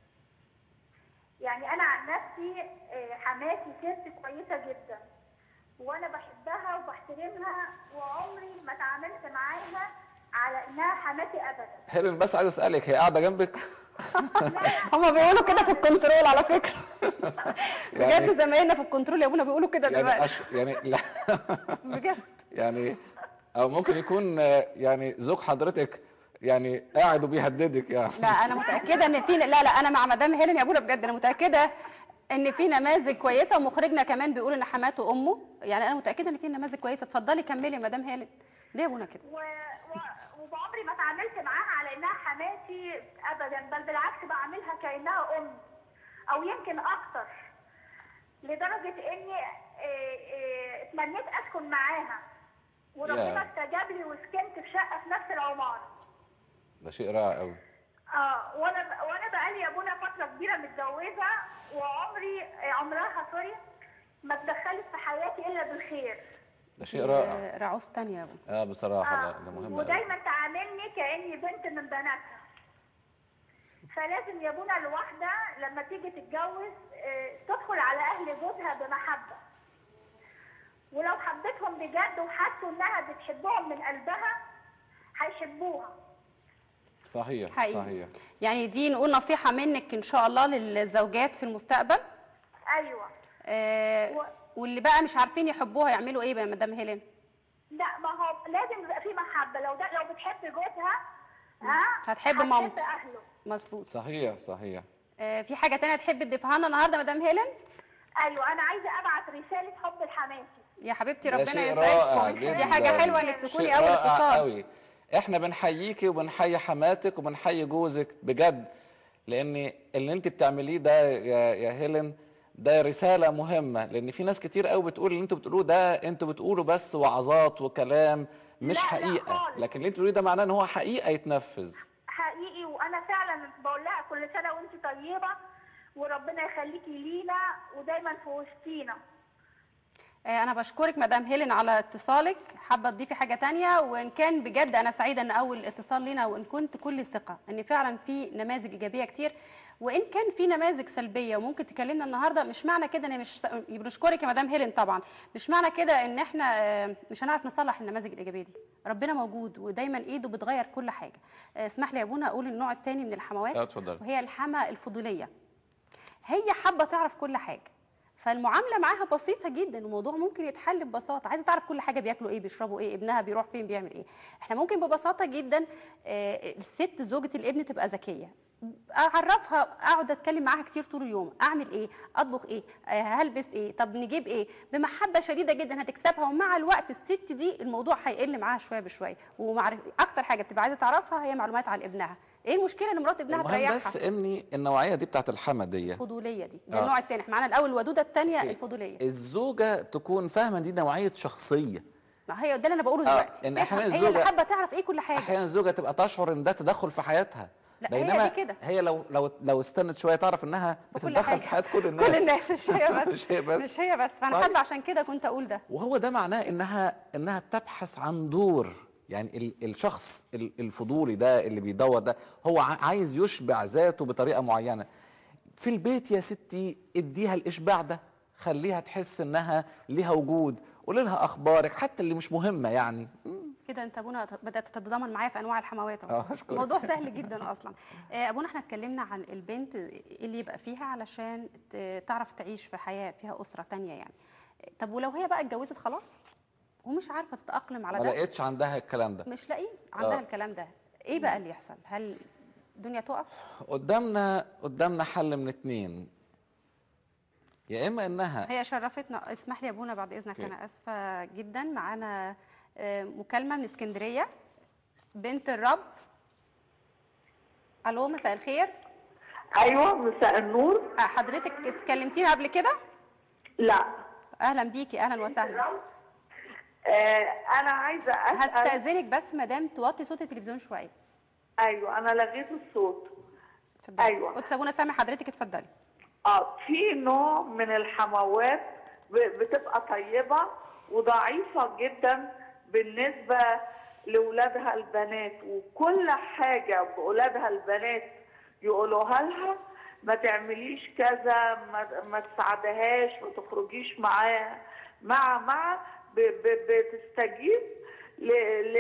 [SPEAKER 6] يعني انا عن نفسي آه، حماتي ست كويسه جدا وانا بحبها وبحترمها وعمري ما اتعاملت معاها على انها حماتي ابدا
[SPEAKER 2] هيلين بس عايز اسالك هي قاعده جنبك
[SPEAKER 1] هما بيقولوا كده في الكنترول على فكره
[SPEAKER 2] يعني-
[SPEAKER 1] بجد زمايلنا في الكنترول يا ابونا بيقولوا كده
[SPEAKER 2] يعني
[SPEAKER 1] دلوقتي
[SPEAKER 2] أش... يعني لا
[SPEAKER 1] بجد
[SPEAKER 2] يعني او ممكن يكون آه، يعني زوج حضرتك يعني قاعد وبيهددك يعني
[SPEAKER 1] لا انا متاكده ان في لا لا انا مع مدام هيلين يا ابونا بجد انا متاكده ان في نماذج كويسه ومخرجنا كمان بيقول ان حماته امه يعني انا متاكده ان في نماذج كويسه اتفضلي كملي يا مدام هيلين ليه يا ابونا كده
[SPEAKER 6] و... و... وعمري ما اتعاملت معاها على انها حماتي ابدا بل بالعكس بعاملها كانها ام او يمكن اكتر لدرجه اني آه، آه، اتمنيت اسكن معاها وربنا
[SPEAKER 2] يا.
[SPEAKER 6] استجاب لي وسكنت في شقه في نفس العماره
[SPEAKER 2] ده شيء رائع قوي
[SPEAKER 6] اه وانا وانا بقالي يا ابونا فتره كبيره متجوزه وعمري آه، عمرها سوري ما اتدخلت في حياتي الا بالخير
[SPEAKER 2] ده شيء رائع
[SPEAKER 1] آه، رعوز تانية يا ابونا
[SPEAKER 2] اه بصراحه لا
[SPEAKER 6] آه،
[SPEAKER 2] ده مهم قوي
[SPEAKER 6] ودايما تعاملني كاني بنت من بناتها فلازم يا ابونا الواحده لما تيجي تتجوز آه، تدخل على اهل جوزها بمحبه ولو حبتهم بجد وحسوا انها بتحبهم من قلبها هيحبوها
[SPEAKER 2] صحيح
[SPEAKER 1] حقيقي.
[SPEAKER 2] صحيح
[SPEAKER 1] يعني دي نقول نصيحه منك ان شاء الله للزوجات في المستقبل
[SPEAKER 6] ايوه
[SPEAKER 1] آه
[SPEAKER 6] و-
[SPEAKER 1] واللي بقى مش عارفين يحبوها يعملوا ايه بقى يا مدام هيلين
[SPEAKER 6] لا ما هو لازم يبقى في محبه لو ده لو بتحب جوزها ها
[SPEAKER 1] هتحب مامته.
[SPEAKER 6] اهله
[SPEAKER 1] مظبوط
[SPEAKER 2] صحيح صحيح
[SPEAKER 1] آه، في حاجه تانية تحب تضيفها لنا النهارده مدام هيلين
[SPEAKER 6] ايوه انا عايزه ابعت رساله حب لحماتي
[SPEAKER 1] يا حبيبتي
[SPEAKER 2] ده
[SPEAKER 1] ربنا
[SPEAKER 2] شيء رائع
[SPEAKER 1] يسعدكم دي
[SPEAKER 2] جداً.
[SPEAKER 1] حاجه حلوه انك تكوني
[SPEAKER 2] شيء
[SPEAKER 1] اول
[SPEAKER 2] رائع
[SPEAKER 1] اتصال
[SPEAKER 2] قوي احنا بنحييكي وبنحيي حماتك وبنحيي جوزك بجد لان اللي انت بتعمليه ده يا يا هيلين ده رساله مهمه لان في ناس كتير قوي بتقول اللي انتوا بتقولوه ده انتوا بتقولوا بس وعظات وكلام مش
[SPEAKER 6] لا، لا
[SPEAKER 2] حقيقه
[SPEAKER 6] خالص.
[SPEAKER 2] لكن اللي انتوا بتقولوه ده معناه ان هو حقيقه يتنفذ
[SPEAKER 6] حقيقي وانا فعلا بقول لها كل سنه وانت طيبه وربنا يخليكي لينا ودايما في وسطينا
[SPEAKER 1] آه، انا بشكرك مدام هيلين على اتصالك حابه تضيفي حاجه تانية وان كان بجد انا سعيده ان اول اتصال لينا وان كنت كل ثقه ان فعلا في نماذج ايجابيه كتير وان كان في نماذج سلبيه وممكن تكلمنا النهارده مش معنى كده ان مش بنشكرك يا مدام هيلين طبعا مش معنى كده ان احنا آه، مش هنعرف نصلح النماذج الايجابيه دي ربنا موجود ودايما ايده بتغير كل حاجه آه، اسمح لي يا ابونا اقول النوع الثاني من الحموات
[SPEAKER 2] اه اتفضلي
[SPEAKER 1] وهي الحما الفضوليه هي حابه تعرف كل حاجه فالمعامله معاها بسيطه جدا الموضوع ممكن يتحل ببساطه عايزه تعرف كل حاجه بياكلوا ايه بيشربوا ايه ابنها بيروح فين بيعمل ايه احنا ممكن ببساطه جدا آه، الست زوجة الابن تبقى ذكيه اعرفها اقعد اتكلم معاها كتير طول اليوم اعمل ايه اطبخ ايه آه، هلبس ايه طب نجيب ايه بمحبه شديده جدا هتكسبها ومع الوقت الست دي الموضوع هيقل معاها شويه بشويه ومعرف اكتر حاجه بتبقى عايزه تعرفها هي معلومات عن ابنها ايه المشكله ان مرات ابنها
[SPEAKER 2] المهم
[SPEAKER 1] تريحها
[SPEAKER 2] بس ان النوعيه دي بتاعت الحما دي
[SPEAKER 1] الفضوليه دي ده
[SPEAKER 2] آه.
[SPEAKER 1] النوع الثاني احنا معانا الاول الودوده الثانيه
[SPEAKER 2] أوكي.
[SPEAKER 1] الفضوليه
[SPEAKER 2] الزوجه تكون فاهمه دي نوعيه شخصيه
[SPEAKER 1] ما هي ده اللي انا بقوله
[SPEAKER 2] آه،
[SPEAKER 1] دلوقتي
[SPEAKER 2] إن
[SPEAKER 1] تفهم.
[SPEAKER 2] أحياناً
[SPEAKER 1] هي اللي
[SPEAKER 2] الزوجة-
[SPEAKER 1] حابه تعرف ايه كل حاجه
[SPEAKER 2] احيانا الزوجه تبقى تشعر ان ده تدخل في حياتها
[SPEAKER 1] لا، هي
[SPEAKER 2] بينما
[SPEAKER 1] دي كده.
[SPEAKER 2] هي لو لو لو استنت شويه تعرف انها
[SPEAKER 1] وكل
[SPEAKER 2] بتتدخل
[SPEAKER 1] حاجة.
[SPEAKER 2] في حياه كل الناس
[SPEAKER 1] كل الناس مش هي بس
[SPEAKER 2] مش هي بس
[SPEAKER 1] مش هي بس فانا
[SPEAKER 2] صحيح.
[SPEAKER 1] حابه عشان كده كنت اقول ده
[SPEAKER 2] وهو ده معناه انها انها بتبحث عن دور يعني ال- الشخص ال- الفضولي ده اللي بيدور ده هو ع- عايز يشبع ذاته بطريقه معينه في البيت يا ستي اديها الاشباع ده خليها تحس انها ليها وجود قولي لها اخبارك حتى اللي مش مهمه يعني
[SPEAKER 1] كده انت ابونا بدات تتضامن معايا في انواع الحموات اهو
[SPEAKER 2] اه اشكرك
[SPEAKER 1] الموضوع سهل جدا اصلا آه، ابونا احنا اتكلمنا عن البنت اللي يبقى فيها علشان ت- تعرف تعيش في حياه فيها اسره تانية يعني طب ولو هي بقى اتجوزت خلاص ومش عارفه تتاقلم على
[SPEAKER 2] ما
[SPEAKER 1] ده
[SPEAKER 2] لقيتش عندها الكلام ده
[SPEAKER 1] مش لاقيه عندها
[SPEAKER 2] آه.
[SPEAKER 1] الكلام ده ايه بقى اللي يحصل هل الدنيا تقف
[SPEAKER 2] قدامنا قدامنا حل من اتنين يا اما انها
[SPEAKER 1] هي شرفتنا اسمح لي يا ابونا بعد اذنك
[SPEAKER 2] أوكي.
[SPEAKER 1] انا اسفه جدا معانا آه، مكالمه من اسكندريه بنت الرب الو مساء الخير
[SPEAKER 7] ايوه مساء النور
[SPEAKER 1] آه، حضرتك اتكلمتينا قبل كده
[SPEAKER 7] لا
[SPEAKER 1] اهلا بيكي اهلا وسهلا
[SPEAKER 7] آه انا عايزه اسال
[SPEAKER 1] هستاذنك بس مدام توطي صوت التلفزيون شويه
[SPEAKER 7] ايوه انا لغيت الصوت
[SPEAKER 1] اتفضلي
[SPEAKER 7] أيوة.
[SPEAKER 1] قدس ابونا سامع حضرتك اتفضلي
[SPEAKER 7] اه في نوع من الحموات ب- بتبقى طيبه وضعيفه جدا بالنسبه لاولادها البنات وكل حاجه باولادها البنات يقولوها لها ما تعمليش كذا ما, ما تساعدهاش ما تخرجيش معاها مع مع ب- ب- بتستجيب ل ل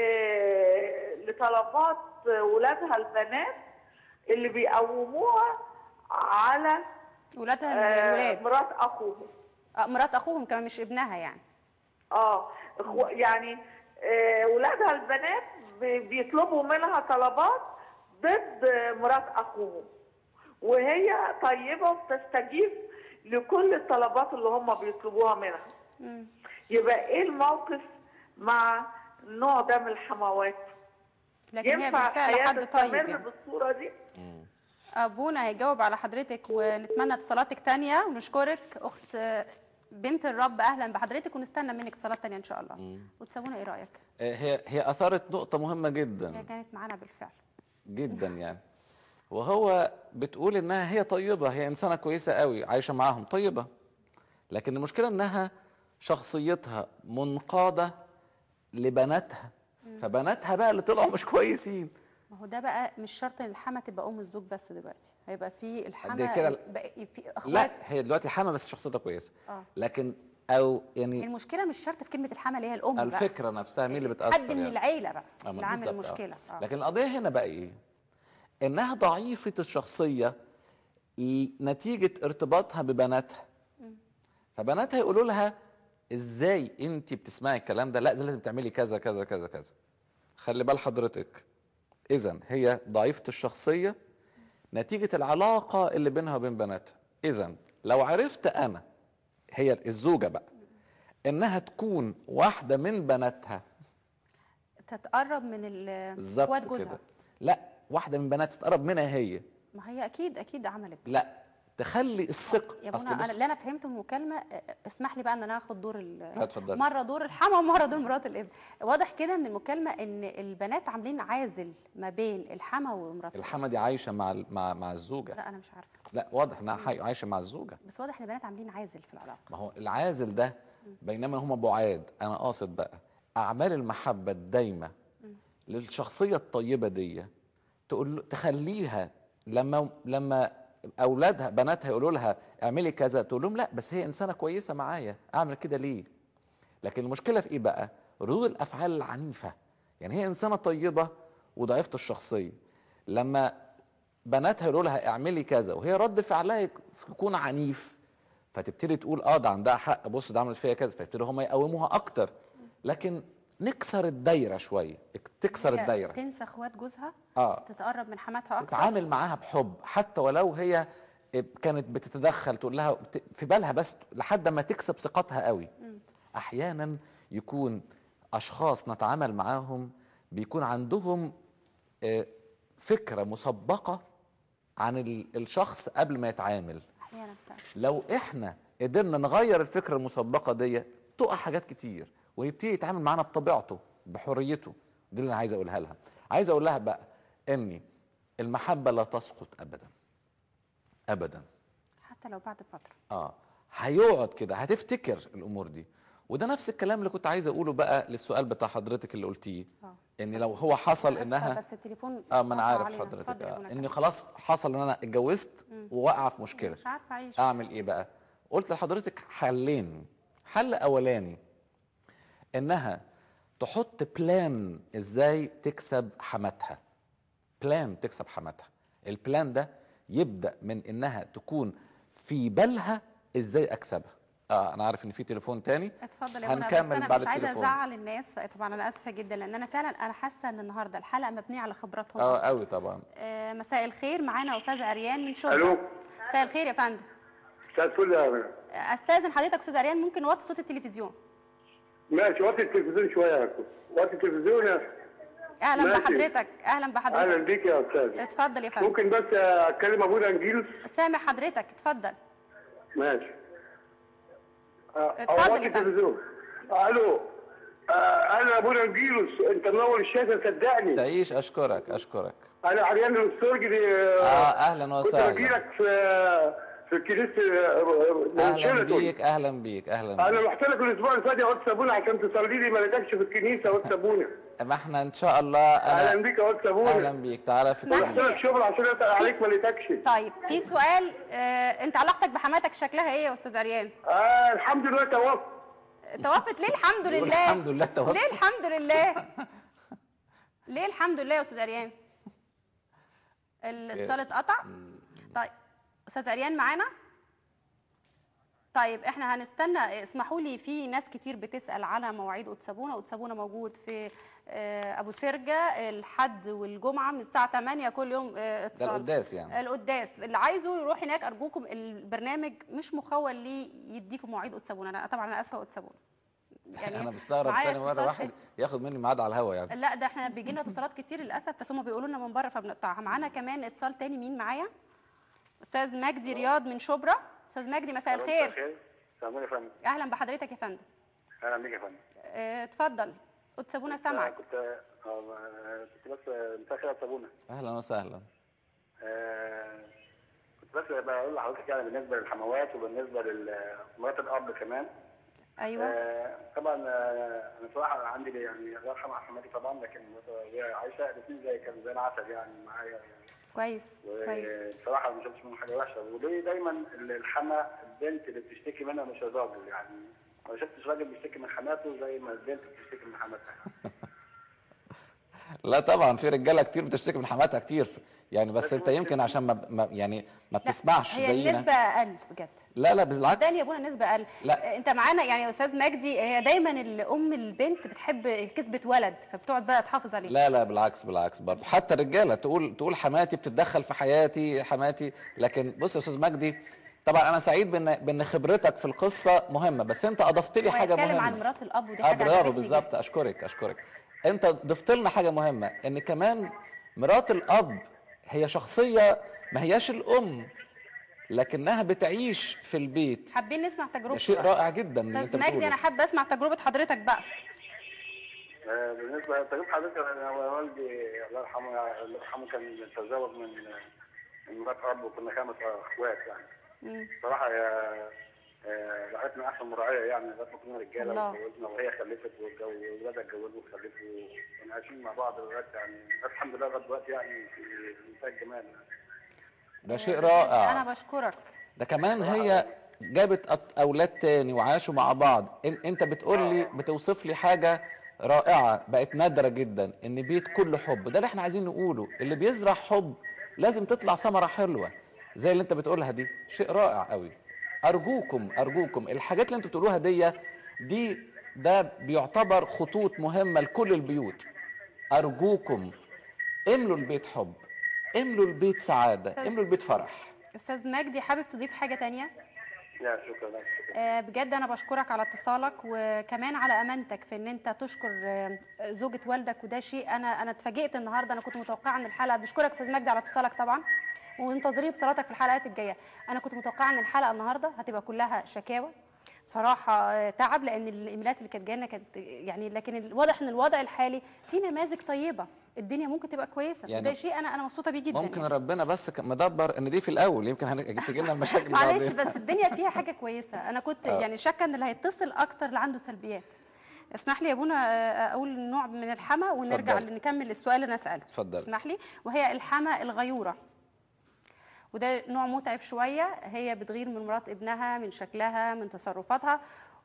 [SPEAKER 7] لطلبات ولادها البنات اللي بيقوموها على
[SPEAKER 1] ولادها
[SPEAKER 7] آه،
[SPEAKER 1] الولاد
[SPEAKER 7] مرات اخوهم
[SPEAKER 1] آه، مرات اخوهم كمان مش ابنها يعني
[SPEAKER 7] اه إخو- يعني آه، ولادها البنات بي- بيطلبوا منها طلبات ضد مرات اخوهم وهي طيبه وبتستجيب لكل الطلبات اللي هم بيطلبوها منها
[SPEAKER 1] مم.
[SPEAKER 7] يبقى ايه الموقف مع النوع ده من الحموات
[SPEAKER 1] لكن هي
[SPEAKER 7] ينفع
[SPEAKER 1] بالفعل
[SPEAKER 7] الحياه
[SPEAKER 1] حد طيب
[SPEAKER 7] تستمر
[SPEAKER 1] يعني.
[SPEAKER 7] بالصوره دي
[SPEAKER 2] مم.
[SPEAKER 1] ابونا هيجاوب على حضرتك ونتمنى اتصالاتك تانية ونشكرك اخت بنت الرب اهلا بحضرتك ونستنى منك اتصالات تانية ان شاء الله
[SPEAKER 2] مم.
[SPEAKER 1] وتسابونا ايه رايك
[SPEAKER 2] آه، هي هي اثارت نقطه مهمه
[SPEAKER 1] هي
[SPEAKER 2] جدا
[SPEAKER 1] كانت معانا بالفعل
[SPEAKER 2] جدا يعني وهو بتقول انها هي طيبه هي انسانه كويسه قوي عايشه معاهم طيبه لكن المشكله انها شخصيتها منقاده لبناتها فبناتها بقى اللي طلعوا مش كويسين
[SPEAKER 1] ما هو ده بقى مش شرط ان الحما تبقى ام الزوج بس دلوقتي هيبقى في الحما
[SPEAKER 2] دي كده-
[SPEAKER 1] بقى في
[SPEAKER 2] لا
[SPEAKER 1] اخوات
[SPEAKER 2] هي دلوقتي حامه بس شخصيتها كويسه
[SPEAKER 1] اه
[SPEAKER 2] لكن او يعني
[SPEAKER 1] المشكله مش شرط في كلمه الحما اللي هي الام بقى
[SPEAKER 2] الفكره نفسها مين اللي بتاثر
[SPEAKER 1] حد من
[SPEAKER 2] يعني.
[SPEAKER 1] العيله بقى
[SPEAKER 2] آه، ما
[SPEAKER 1] اللي عامل
[SPEAKER 2] بالظبط، آه.
[SPEAKER 1] المشكله اه
[SPEAKER 2] لكن القضيه هنا بقى ايه انها ضعيفه الشخصيه ل- نتيجه ارتباطها ببناتها فبناتها يقولوا لها ازاي انت بتسمعي الكلام ده لا لازم تعملي كذا كذا كذا كذا خلي بال حضرتك اذا هي ضعيفه الشخصيه نتيجه العلاقه اللي بينها وبين بناتها اذا لو عرفت انا هي الزوجه بقى انها تكون واحده من بناتها
[SPEAKER 1] تتقرب من ال-
[SPEAKER 2] بالظبط
[SPEAKER 1] اخوات جوزها
[SPEAKER 2] كده لا واحده من بناتها تقرب منها هي
[SPEAKER 1] ما هي اكيد اكيد عملت
[SPEAKER 2] لا تخلي الثقه
[SPEAKER 1] يا
[SPEAKER 2] أصل
[SPEAKER 1] منى انا
[SPEAKER 2] بص-
[SPEAKER 1] اللي انا فهمته من المكالمه آه، اسمح لي بقى ان انا اخد دور ال-
[SPEAKER 2] لا، اتفضلي.
[SPEAKER 1] مره دور الحما ومره دور مرات الابن واضح كده من المكالمه ان البنات عاملين عازل ما بين الحما ومرات
[SPEAKER 2] الحما دي عايشه مع ال- مع مع الزوجه
[SPEAKER 1] لا انا مش عارفه
[SPEAKER 2] لا واضح انها حي- عايشه مع الزوجه
[SPEAKER 1] بس واضح ان البنات عاملين عازل في العلاقه
[SPEAKER 2] ما هو العازل ده بينما هما بعاد انا قاصد بقى اعمال المحبه الدايمه للشخصيه الطيبه دي تقول له تخليها لما لما اولادها بناتها يقولوا لها اعملي كذا تقول لهم لا بس هي انسانه كويسه معايا اعمل كده ليه لكن المشكله في ايه بقى ردود الافعال العنيفه يعني هي انسانه طيبه وضعيفه الشخصيه لما بناتها يقولوا لها اعملي كذا وهي رد فعلها يك- يكون عنيف فتبتدي تقول اه ده عندها حق بص ده عملت فيا كذا فيبتدوا هم يقوموها اكتر لكن نكسر الدايره شويه تكسر
[SPEAKER 1] هي
[SPEAKER 2] الدايره
[SPEAKER 1] تنسى اخوات جوزها
[SPEAKER 2] اه
[SPEAKER 1] تتقرب من حماتها اكتر
[SPEAKER 2] تتعامل معاها بحب حتى ولو هي كانت بتتدخل تقول لها بت- في بالها بس لحد ما تكسب ثقتها قوي احيانا يكون اشخاص نتعامل معاهم بيكون عندهم آه، فكره مسبقه عن ال- الشخص قبل ما يتعامل
[SPEAKER 1] احيانا فعلا
[SPEAKER 2] لو احنا قدرنا نغير الفكره المسبقه دي تقع حاجات كتير ويبتدي يتعامل معانا بطبيعته بحريته دي اللي انا عايز اقولها لها عايز اقول لها بقى اني المحبه لا تسقط ابدا ابدا
[SPEAKER 1] حتى لو بعد فتره
[SPEAKER 2] اه هيقعد كده هتفتكر الامور دي وده نفس الكلام اللي كنت عايز اقوله بقى للسؤال بتاع حضرتك اللي قلتيه
[SPEAKER 1] اه
[SPEAKER 2] ان لو هو حصل
[SPEAKER 1] أنا آسفة،
[SPEAKER 2] انها
[SPEAKER 1] بس التليفون
[SPEAKER 2] اه ما انا
[SPEAKER 1] قطع
[SPEAKER 2] عارف
[SPEAKER 1] علينا.
[SPEAKER 2] حضرتك
[SPEAKER 1] اتفضل يا
[SPEAKER 2] آه
[SPEAKER 1] منى
[SPEAKER 2] ان
[SPEAKER 1] كمل.
[SPEAKER 2] خلاص حصل ان انا اتجوزت ووقع في مشكله
[SPEAKER 1] مش عارفه اعيش
[SPEAKER 2] اعمل ايه بقى قلت لحضرتك حلين حل اولاني انها تحط بلان ازاي تكسب حماتها بلان تكسب حماتها البلان ده يبدا من انها تكون في بالها ازاي اكسبها اه انا عارف ان في تليفون تاني
[SPEAKER 1] اتفضل يا منى بس
[SPEAKER 2] هنكمل
[SPEAKER 1] انا
[SPEAKER 2] بعد
[SPEAKER 1] مش عايزه
[SPEAKER 2] التليفون.
[SPEAKER 1] ازعل الناس طبعا انا اسفه جدا لان انا فعلا انا حاسه ان النهارده الحلقه مبنيه على خبراتهم
[SPEAKER 2] اه قوي طبعا
[SPEAKER 1] آه، مساء الخير معانا استاذ عريان من شبرا
[SPEAKER 8] الو
[SPEAKER 1] مساء الخير يا فندم
[SPEAKER 8] مساء الفل يا أمير.
[SPEAKER 1] آه، استاذن حضرتك استاذ عريان ممكن وطي صوت التلفزيون
[SPEAKER 8] ماشي وطي التلفزيون شويه يا أخو. وطي التلفزيون يا
[SPEAKER 1] اهلا
[SPEAKER 8] ماشي.
[SPEAKER 1] بحضرتك اهلا
[SPEAKER 8] اهلا
[SPEAKER 1] بحضرتك
[SPEAKER 8] بيك يا استاذ
[SPEAKER 1] اتفضل يا فندم
[SPEAKER 8] ممكن بس اتكلم ابونا انجيل
[SPEAKER 1] سامع حضرتك اتفضل
[SPEAKER 8] ماشي آه،
[SPEAKER 1] اتفضل
[SPEAKER 8] وطي
[SPEAKER 1] يا فندم.
[SPEAKER 8] التلفزيون الو آه، انا ابونا انجيلوس انت منور الشاشه صدقني
[SPEAKER 2] تعيش اشكرك اشكرك
[SPEAKER 8] انا عريان الاسترجي
[SPEAKER 2] اه اهلا
[SPEAKER 8] كنت
[SPEAKER 2] وسهلا
[SPEAKER 8] بجيلك في في كنيسه من
[SPEAKER 2] اهلا
[SPEAKER 8] شيراتون.
[SPEAKER 2] بيك اهلا بيك اهلا
[SPEAKER 8] انا
[SPEAKER 2] بيك
[SPEAKER 8] رحت لك الاسبوع اللي فات يا واد سابونا عشان تصلي لي ما لقيتكش في الكنيسه يا واد سابونا
[SPEAKER 2] ما احنا ان شاء الله
[SPEAKER 8] اهلا
[SPEAKER 2] انا
[SPEAKER 8] بيك يا واد سابونا
[SPEAKER 2] اهلا بيك تعالى في
[SPEAKER 1] اسمح
[SPEAKER 8] رحت لك شغل عشان اسال عليك ما لقيتكش
[SPEAKER 1] طيب في سؤال آه، انت علاقتك بحماتك شكلها ايه يا استاذ عريان
[SPEAKER 8] آه الحمد لله توفى
[SPEAKER 1] توفت ليه الحمد
[SPEAKER 2] يقول
[SPEAKER 1] لله
[SPEAKER 2] الحمد لله توفت.
[SPEAKER 1] ليه الحمد لله ليه الحمد لله يا استاذ عريان الاتصال اتقطع طيب استاذ عريان معانا طيب احنا هنستنى اسمحوا لي في ناس كتير بتسال على مواعيد اوتسابونا اوتسابونا موجود في آه، ابو سرجه الحد والجمعه من الساعه 8 كل يوم آه،
[SPEAKER 2] ده
[SPEAKER 1] اتصال
[SPEAKER 2] القداس يعني
[SPEAKER 1] القداس اللي عايزه يروح هناك ارجوكم البرنامج مش مخول ليه يديكم مواعيد اوتسابونا انا طبعا انا اسفه اوتسابونا يعني
[SPEAKER 2] انا بستغرب
[SPEAKER 1] معايا
[SPEAKER 2] تاني مره
[SPEAKER 1] اتصال
[SPEAKER 2] واحد ياخد مني ميعاد على الهوا يعني
[SPEAKER 1] لا ده احنا بيجي لنا اتصالات كتير للاسف بس هم بيقولوا لنا من بره فبنقطعها معانا كمان اتصال تاني مين معايا استاذ مجدي رياض من شبرا استاذ مجدي مساء الخير
[SPEAKER 8] سلام يا فندم
[SPEAKER 1] اهلا بحضرتك يا فندم
[SPEAKER 8] اهلا بيك يا فندم
[SPEAKER 1] اه، اتفضل اوتسابونا سامعك
[SPEAKER 8] كنت آه، كنت بس مساء الخير يا سابونا
[SPEAKER 2] اهلا وسهلا
[SPEAKER 8] آه، كنت بس بقول لحضرتك يعني بالنسبه للحموات وبالنسبه لمرات الاب كمان
[SPEAKER 1] ايوه
[SPEAKER 8] آه، طبعا آه، انا صراحه عندي يعني الله يرحمها حماتي طبعا لكن هي عايشه الاثنين زي كان زي العسل يعني معايا يعني
[SPEAKER 1] كويس كويس
[SPEAKER 8] وبصراحه ما شفتش منهم حاجه وحشه وليه دايما الحما البنت اللي بتشتكي منها مش الراجل يعني ما شفتش راجل بيشتكي من حماته زي ما البنت بتشتكي من حماتها
[SPEAKER 2] لا طبعا في رجاله كتير بتشتكي من حماتها كتير يعني بس انت يمكن عشان ما ما- يعني ما بتسمعش
[SPEAKER 1] هي
[SPEAKER 2] زينا
[SPEAKER 1] النسبه اقل بجد
[SPEAKER 2] لا لا بالعكس
[SPEAKER 1] ده يا ابونا نسبه اقل
[SPEAKER 2] لا.
[SPEAKER 1] انت معانا يعني يا استاذ مجدي هي دايما الام البنت بتحب كسبه ولد فبتقعد بقى تحافظ عليه
[SPEAKER 2] لا لا بالعكس بالعكس برضه حتى الرجاله تقول تقول حماتي بتتدخل في حياتي حماتي لكن بص يا استاذ مجدي طبعا انا سعيد بان بان خبرتك في القصه مهمه بس انت اضفت لي
[SPEAKER 1] هو
[SPEAKER 2] حاجه
[SPEAKER 1] يتكلم
[SPEAKER 2] مهمه
[SPEAKER 1] عن مرات الاب ودي
[SPEAKER 2] اه
[SPEAKER 1] حاجه
[SPEAKER 2] برافو
[SPEAKER 1] عجبتني
[SPEAKER 2] بالظبط اشكرك اشكرك انت ضفت لنا حاجه مهمه ان كمان مرات الاب هي شخصيه ما هياش الام لكنها بتعيش في البيت
[SPEAKER 1] حابين نسمع
[SPEAKER 2] ده
[SPEAKER 1] تجربتك
[SPEAKER 2] شيء
[SPEAKER 1] بقى.
[SPEAKER 2] رائع جدا اللي انت
[SPEAKER 1] استاذ مجدي
[SPEAKER 2] بتقوله
[SPEAKER 1] انا حابه اسمع تجربه حضرتك بقى
[SPEAKER 8] آه، بالنسبه لتجربه حضرتك انا والدي الله يرحمه الله يرحمه كان تزوج من من مرات اب وكنا خمس اخوات يعني
[SPEAKER 1] مم.
[SPEAKER 8] صراحه يا آه، راحتنا احسن مراعيه يعني لغايه ما كنا رجاله
[SPEAKER 1] الله.
[SPEAKER 8] واتجوزنا وهي خلفت والجو- وولادها اتجوزوا وخلفوا كنا عايشين مع بعض لغايه يعني الحمد لله لغايه دلوقتي يعني في منتهى الجمال يعني.
[SPEAKER 2] ده شيء
[SPEAKER 1] انا
[SPEAKER 2] رائع
[SPEAKER 1] بشكرك
[SPEAKER 2] ده كمان هي جابت أط- اولاد تاني وعاشوا مع بعض إن انت بتقول لي بتوصف لي حاجه رائعه بقت نادره جدا ان بيت كله حب ده اللي احنا عايزين نقوله اللي بيزرع حب لازم تطلع ثمره حلوه زي اللي انت بتقولها دي شيء رائع قوي ارجوكم ارجوكم الحاجات اللي انتوا بتقولوها دي دي ده بيعتبر خطوط مهمه لكل البيوت ارجوكم املوا البيت حب املوا البيت سعاده املوا البيت فرح
[SPEAKER 1] استاذ مجدي حابب تضيف حاجه تانية
[SPEAKER 8] يا شكرا لك شكرا
[SPEAKER 1] آه، بجد انا بشكرك على اتصالك وكمان على امانتك في ان انت تشكر آه، زوجة والدك وده شيء انا انا اتفاجئت النهارده انا كنت متوقعه ان الحلقه بشكرك استاذ مجدي على اتصالك طبعا ومنتظرين اتصالاتك في الحلقات الجايه انا كنت متوقعه ان الحلقه النهارده هتبقى كلها شكاوى صراحه آه، تعب لان الايميلات اللي كانت جايه كانت يعني لكن الواضح ان الوضع الحالي في نماذج طيبه الدنيا ممكن تبقى كويسه
[SPEAKER 2] يعني
[SPEAKER 1] وده شيء انا انا مبسوطه بيه جدا
[SPEAKER 2] ممكن
[SPEAKER 1] يعني.
[SPEAKER 2] ربنا بس كان مدبر ان دي في الاول يمكن هن- تجي لنا المشاكل
[SPEAKER 1] معلش
[SPEAKER 2] بعدين.
[SPEAKER 1] بس الدنيا فيها حاجه كويسه انا كنت
[SPEAKER 2] آه.
[SPEAKER 1] يعني شاكه ان اللي هيتصل اكتر اللي عنده سلبيات اسمح لي يا ابونا آه، اقول نوع من الحما ونرجع
[SPEAKER 2] اتفضل.
[SPEAKER 1] نكمل السؤال اللي انا سالته
[SPEAKER 2] اتفضل.
[SPEAKER 1] اسمح لي وهي الحما الغيوره وده نوع متعب شويه هي بتغير من مرات ابنها من شكلها من تصرفاتها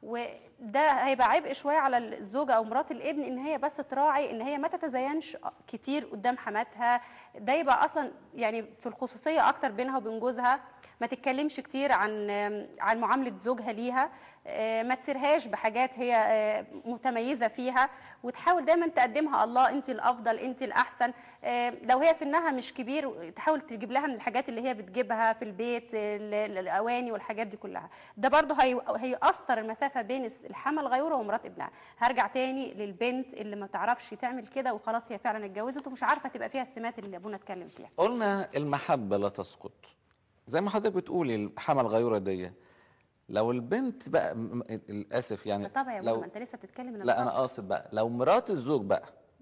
[SPEAKER 1] وده هيبقى عبء شويه على الزوجه او مرات الابن ان هي بس تراعي ان هي ما تتزينش كتير قدام حماتها ده يبقى اصلا يعني في الخصوصيه اكتر بينها وبين جوزها ما تتكلمش كتير عن عن معامله زوجها ليها آه، ما تسيرهاش بحاجات هي آه، متميزه فيها وتحاول دايما تقدمها الله انت الافضل انت الاحسن آه، لو هي سنها مش كبير تحاول تجيب لها من الحاجات اللي هي بتجيبها في البيت ال- ال- الاواني والحاجات دي كلها ده برضه هي- هيأثر المسافه بين الس- الحما الغيوره ومرات ابنها هرجع تاني للبنت اللي ما تعرفش تعمل كده وخلاص هي فعلا اتجوزت ومش عارفه تبقى فيها السمات اللي ابونا اتكلم فيها
[SPEAKER 2] قلنا المحبة لا تسقط زي ما حضرتك بتقولي الحما الغيورة دي لو البنت بقى م- م- للأسف يعني
[SPEAKER 1] طبعا يا ابونا
[SPEAKER 2] لو
[SPEAKER 1] ما انت لسه بتتكلم من
[SPEAKER 2] لا أنا
[SPEAKER 1] الطبع.
[SPEAKER 2] قاصد بقى لو مرات الزوج بقى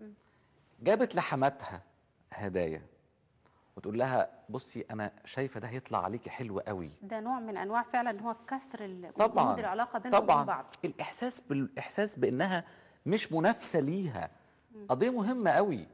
[SPEAKER 2] جابت لحماتها هدايا وتقول لها بصي أنا شايفة ده هيطلع عليكي حلو قوي
[SPEAKER 1] ده نوع من انواع فعلا ان هو كسر ال-
[SPEAKER 2] طبعا
[SPEAKER 1] وجود العلاقه بينهم وبين
[SPEAKER 2] طبعا
[SPEAKER 1] بعض
[SPEAKER 2] الاحساس بالاحساس بانها مش منافسه ليها قضيه مهمه قوي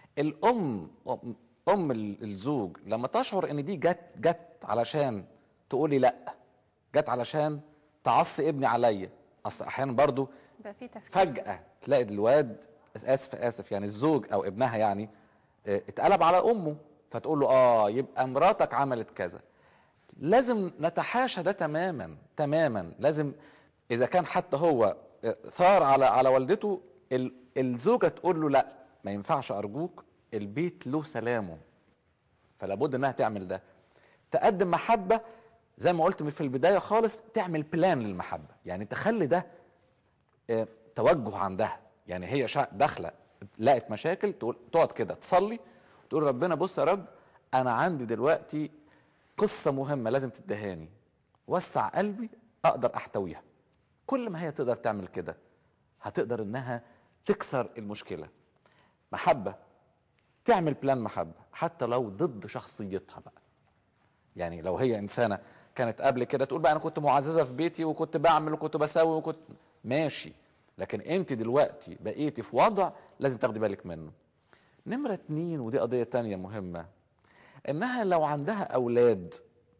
[SPEAKER 2] الام ام أم ال- الزوج لما تشعر ان دي جت جت علشان تقولي لا جت علشان تعصي ابني عليا اصل احيانا برضو
[SPEAKER 1] يبقى في تفكير
[SPEAKER 2] فجاه تلاقي الواد اسف اسف يعني الزوج او ابنها يعني اه، اتقلب على امه فتقول له اه يبقى مراتك عملت كذا لازم نتحاشى ده تماما تماما لازم اذا كان حتى هو ثار على على والدته ال- الزوجه تقول له لا ما ينفعش ارجوك البيت له سلامه فلا بد انها تعمل ده تقدم محبه زي ما قلت في البدايه خالص تعمل بلان للمحبه يعني تخلي ده آه، توجه عندها يعني هي شا- داخله لقت مشاكل تقول تقعد كده تصلي تقول ربنا بص يا رب انا عندي دلوقتي قصه مهمه لازم تدهاني وسع قلبي اقدر احتويها كل ما هي تقدر تعمل كده هتقدر انها تكسر المشكله محبه تعمل بلان محبه حتى لو ضد شخصيتها بقى يعني لو هي انسانه كانت قبل كده تقول بقى انا كنت معززه في بيتي وكنت بعمل وكنت بسوي وكنت ماشي لكن انت دلوقتي بقيتي في وضع لازم تاخدي بالك منه نمره اتنين ودي قضيه تانية مهمه انها لو عندها اولاد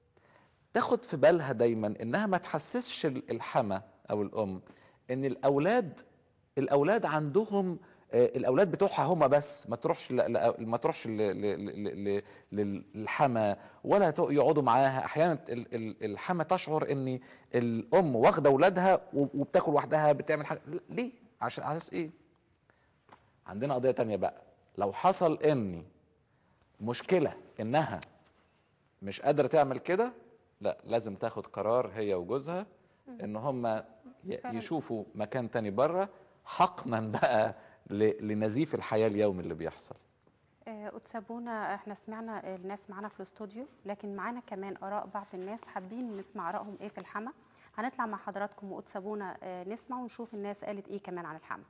[SPEAKER 2] تاخد في بالها دايما انها ما تحسسش ال- الحما او الام ان الاولاد الاولاد عندهم آه، الاولاد بتوعها هم بس ما تروحش ل... ل... ما تروحش ل... ل... ل... ل... للحما ولا ت- يقعدوا معاها احيانا ال- ال- الحما تشعر ان الام واخده اولادها و- وبتاكل وحدها بتعمل حاجه ليه عشان على اساس ايه عندنا قضيه تانية بقى لو حصل اني مشكله انها مش قادره تعمل كده لا لازم تاخد قرار هي وجوزها ان هم ي-
[SPEAKER 1] فعلاً.
[SPEAKER 2] يشوفوا مكان تاني بره حقنا بقى ل- لنزيف الحياه اليومي اللي بيحصل
[SPEAKER 1] آه، أتسابونا احنا سمعنا الناس معانا في الاستوديو لكن معانا كمان آراء بعض الناس حابين نسمع آرائهم ايه في الحما هنطلع مع حضراتكم وأتسابونا آه، نسمع ونشوف الناس قالت ايه كمان عن الحما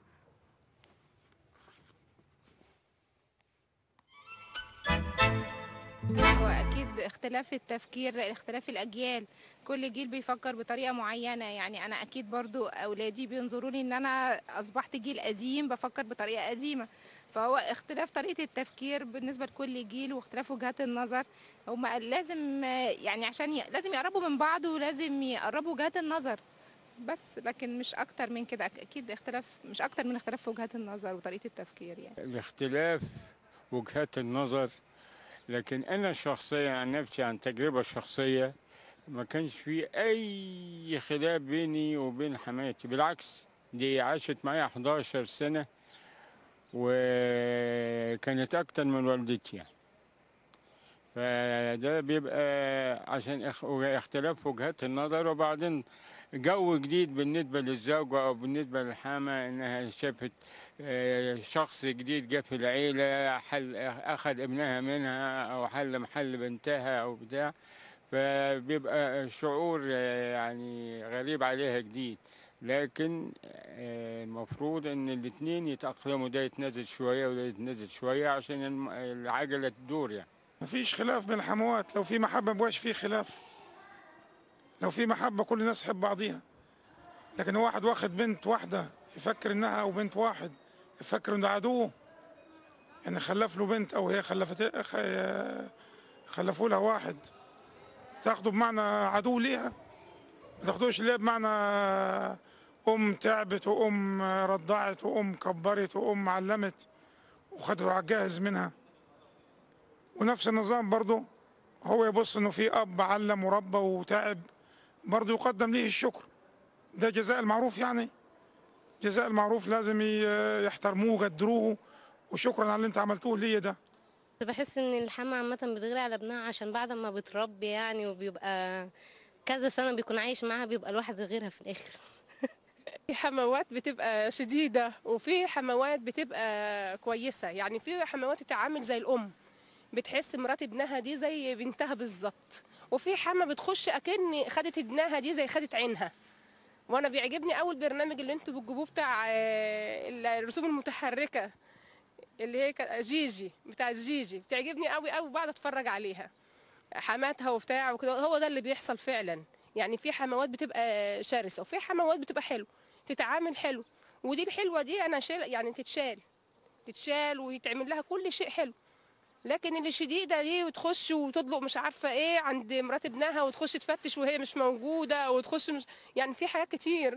[SPEAKER 9] هو اكيد اختلاف التفكير اختلاف الاجيال كل جيل بيفكر بطريقه معينه يعني انا اكيد برضو اولادي بينظروا لي ان انا اصبحت جيل قديم بفكر بطريقه قديمه فهو اختلاف طريقه التفكير بالنسبه لكل جيل واختلاف وجهات النظر هم لازم يعني عشان ي... لازم يقربوا من بعض ولازم يقربوا وجهات النظر بس لكن مش اكتر من كده اكيد اختلاف مش اكتر من اختلاف في وجهات النظر وطريقه التفكير يعني
[SPEAKER 10] الاختلاف وجهات النظر لكن انا شخصيا عن نفسي عن تجربه شخصيه ما كانش في اي خلاف بيني وبين حماتي بالعكس دي عاشت معايا 11 سنه وكانت اكتر من والدتي يعني فده بيبقى عشان اخ- اختلاف وجهات النظر وبعدين جو جديد بالنسبة للزوجة أو بالنسبة للحامة إنها شافت آه، شخص جديد جه في العيلة حل أخذ ابنها منها أو حل محل بنتها أو بتاع فبيبقى شعور آه، يعني غريب عليها جديد لكن آه، المفروض ان الاتنين يتأقلموا ده يتنزل شوية وده يتنزل شوية عشان الم- العجلة تدور يعني
[SPEAKER 11] مفيش خلاف بين الحموات لو في محبة مبقاش في خلاف لو في محبة كل الناس تحب بعضيها لكن واحد واخد بنت واحدة يفكر انها او بنت واحد يفكر ان ده عدوه يعني خلف له بنت او هي خلفت خ- خلفوا لها واحد تاخده بمعنى عدو ليها ما تاخدوش ليه بمعنى ام تعبت وام رضعت وام كبرت وام علمت وخدت على الجاهز منها ونفس النظام برضه هو يبص انه في اب علم وربى وتعب برضه يقدم ليه الشكر ده جزاء المعروف يعني جزاء المعروف لازم ي- يحترموه ويقدروه وشكرا على اللي انت عملتوه ليا ده
[SPEAKER 12] بحس ان الحما عامة بتغير على ابنها عشان بعد ما بتربي يعني وبيبقى كذا سنة بيكون عايش معاها بيبقى الواحد غيرها في الآخر
[SPEAKER 13] في حموات بتبقى شديدة وفي حموات بتبقى كويسة يعني في حموات تتعامل زي الأم بتحس مرات ابنها دي زي بنتها بالظبط وفي حما بتخش أكن خدت ابنها دي زي خدت عينها وانا بيعجبني اول برنامج اللي انتوا بتجيبوه بتاع آه، الرسوم المتحركه اللي هي كان- جيجي بتاع جيجي بتعجبني قوي قوي بقعد اتفرج عليها حماتها وبتاع وكده هو ده اللي بيحصل فعلا يعني في حموات بتبقى شرسه وفي حموات بتبقى حلو تتعامل حلو ودي الحلوه دي انا شال يعني تتشال تتشال ويتعمل لها كل شيء حلو لكن اللي شديده دي وتخش وتطلق مش عارفه ايه عند مرات ابنها وتخش تفتش وهي مش موجوده وتخش مش يعني في حاجات كتير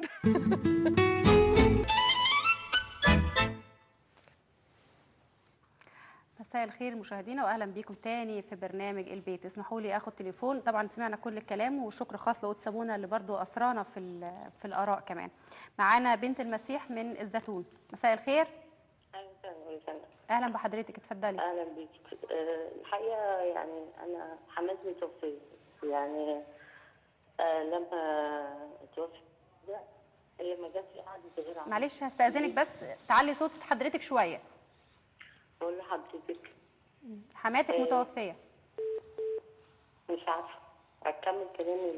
[SPEAKER 1] مساء الخير مشاهدينا واهلا بيكم تاني في برنامج البيت اسمحوا لي اخد تليفون طبعا سمعنا كل الكلام وشكر خاص لقوت سابونا اللي برضو اسرانا في ال- في الاراء كمان معانا بنت المسيح من الزيتون مساء الخير اهلا بحضرتك اتفضلي
[SPEAKER 14] اهلا بيك آه، الحقيقه يعني انا حماتي متوفيه يعني آه، لما توفي ده هي ما جاتش قعدت غير عن-
[SPEAKER 1] معلش هستاذنك بس تعلي صوت حضرتك شويه
[SPEAKER 14] بقول لحضرتك
[SPEAKER 1] حماتك
[SPEAKER 14] إيه.
[SPEAKER 1] متوفيه
[SPEAKER 14] مش عارفه اكمل كلامي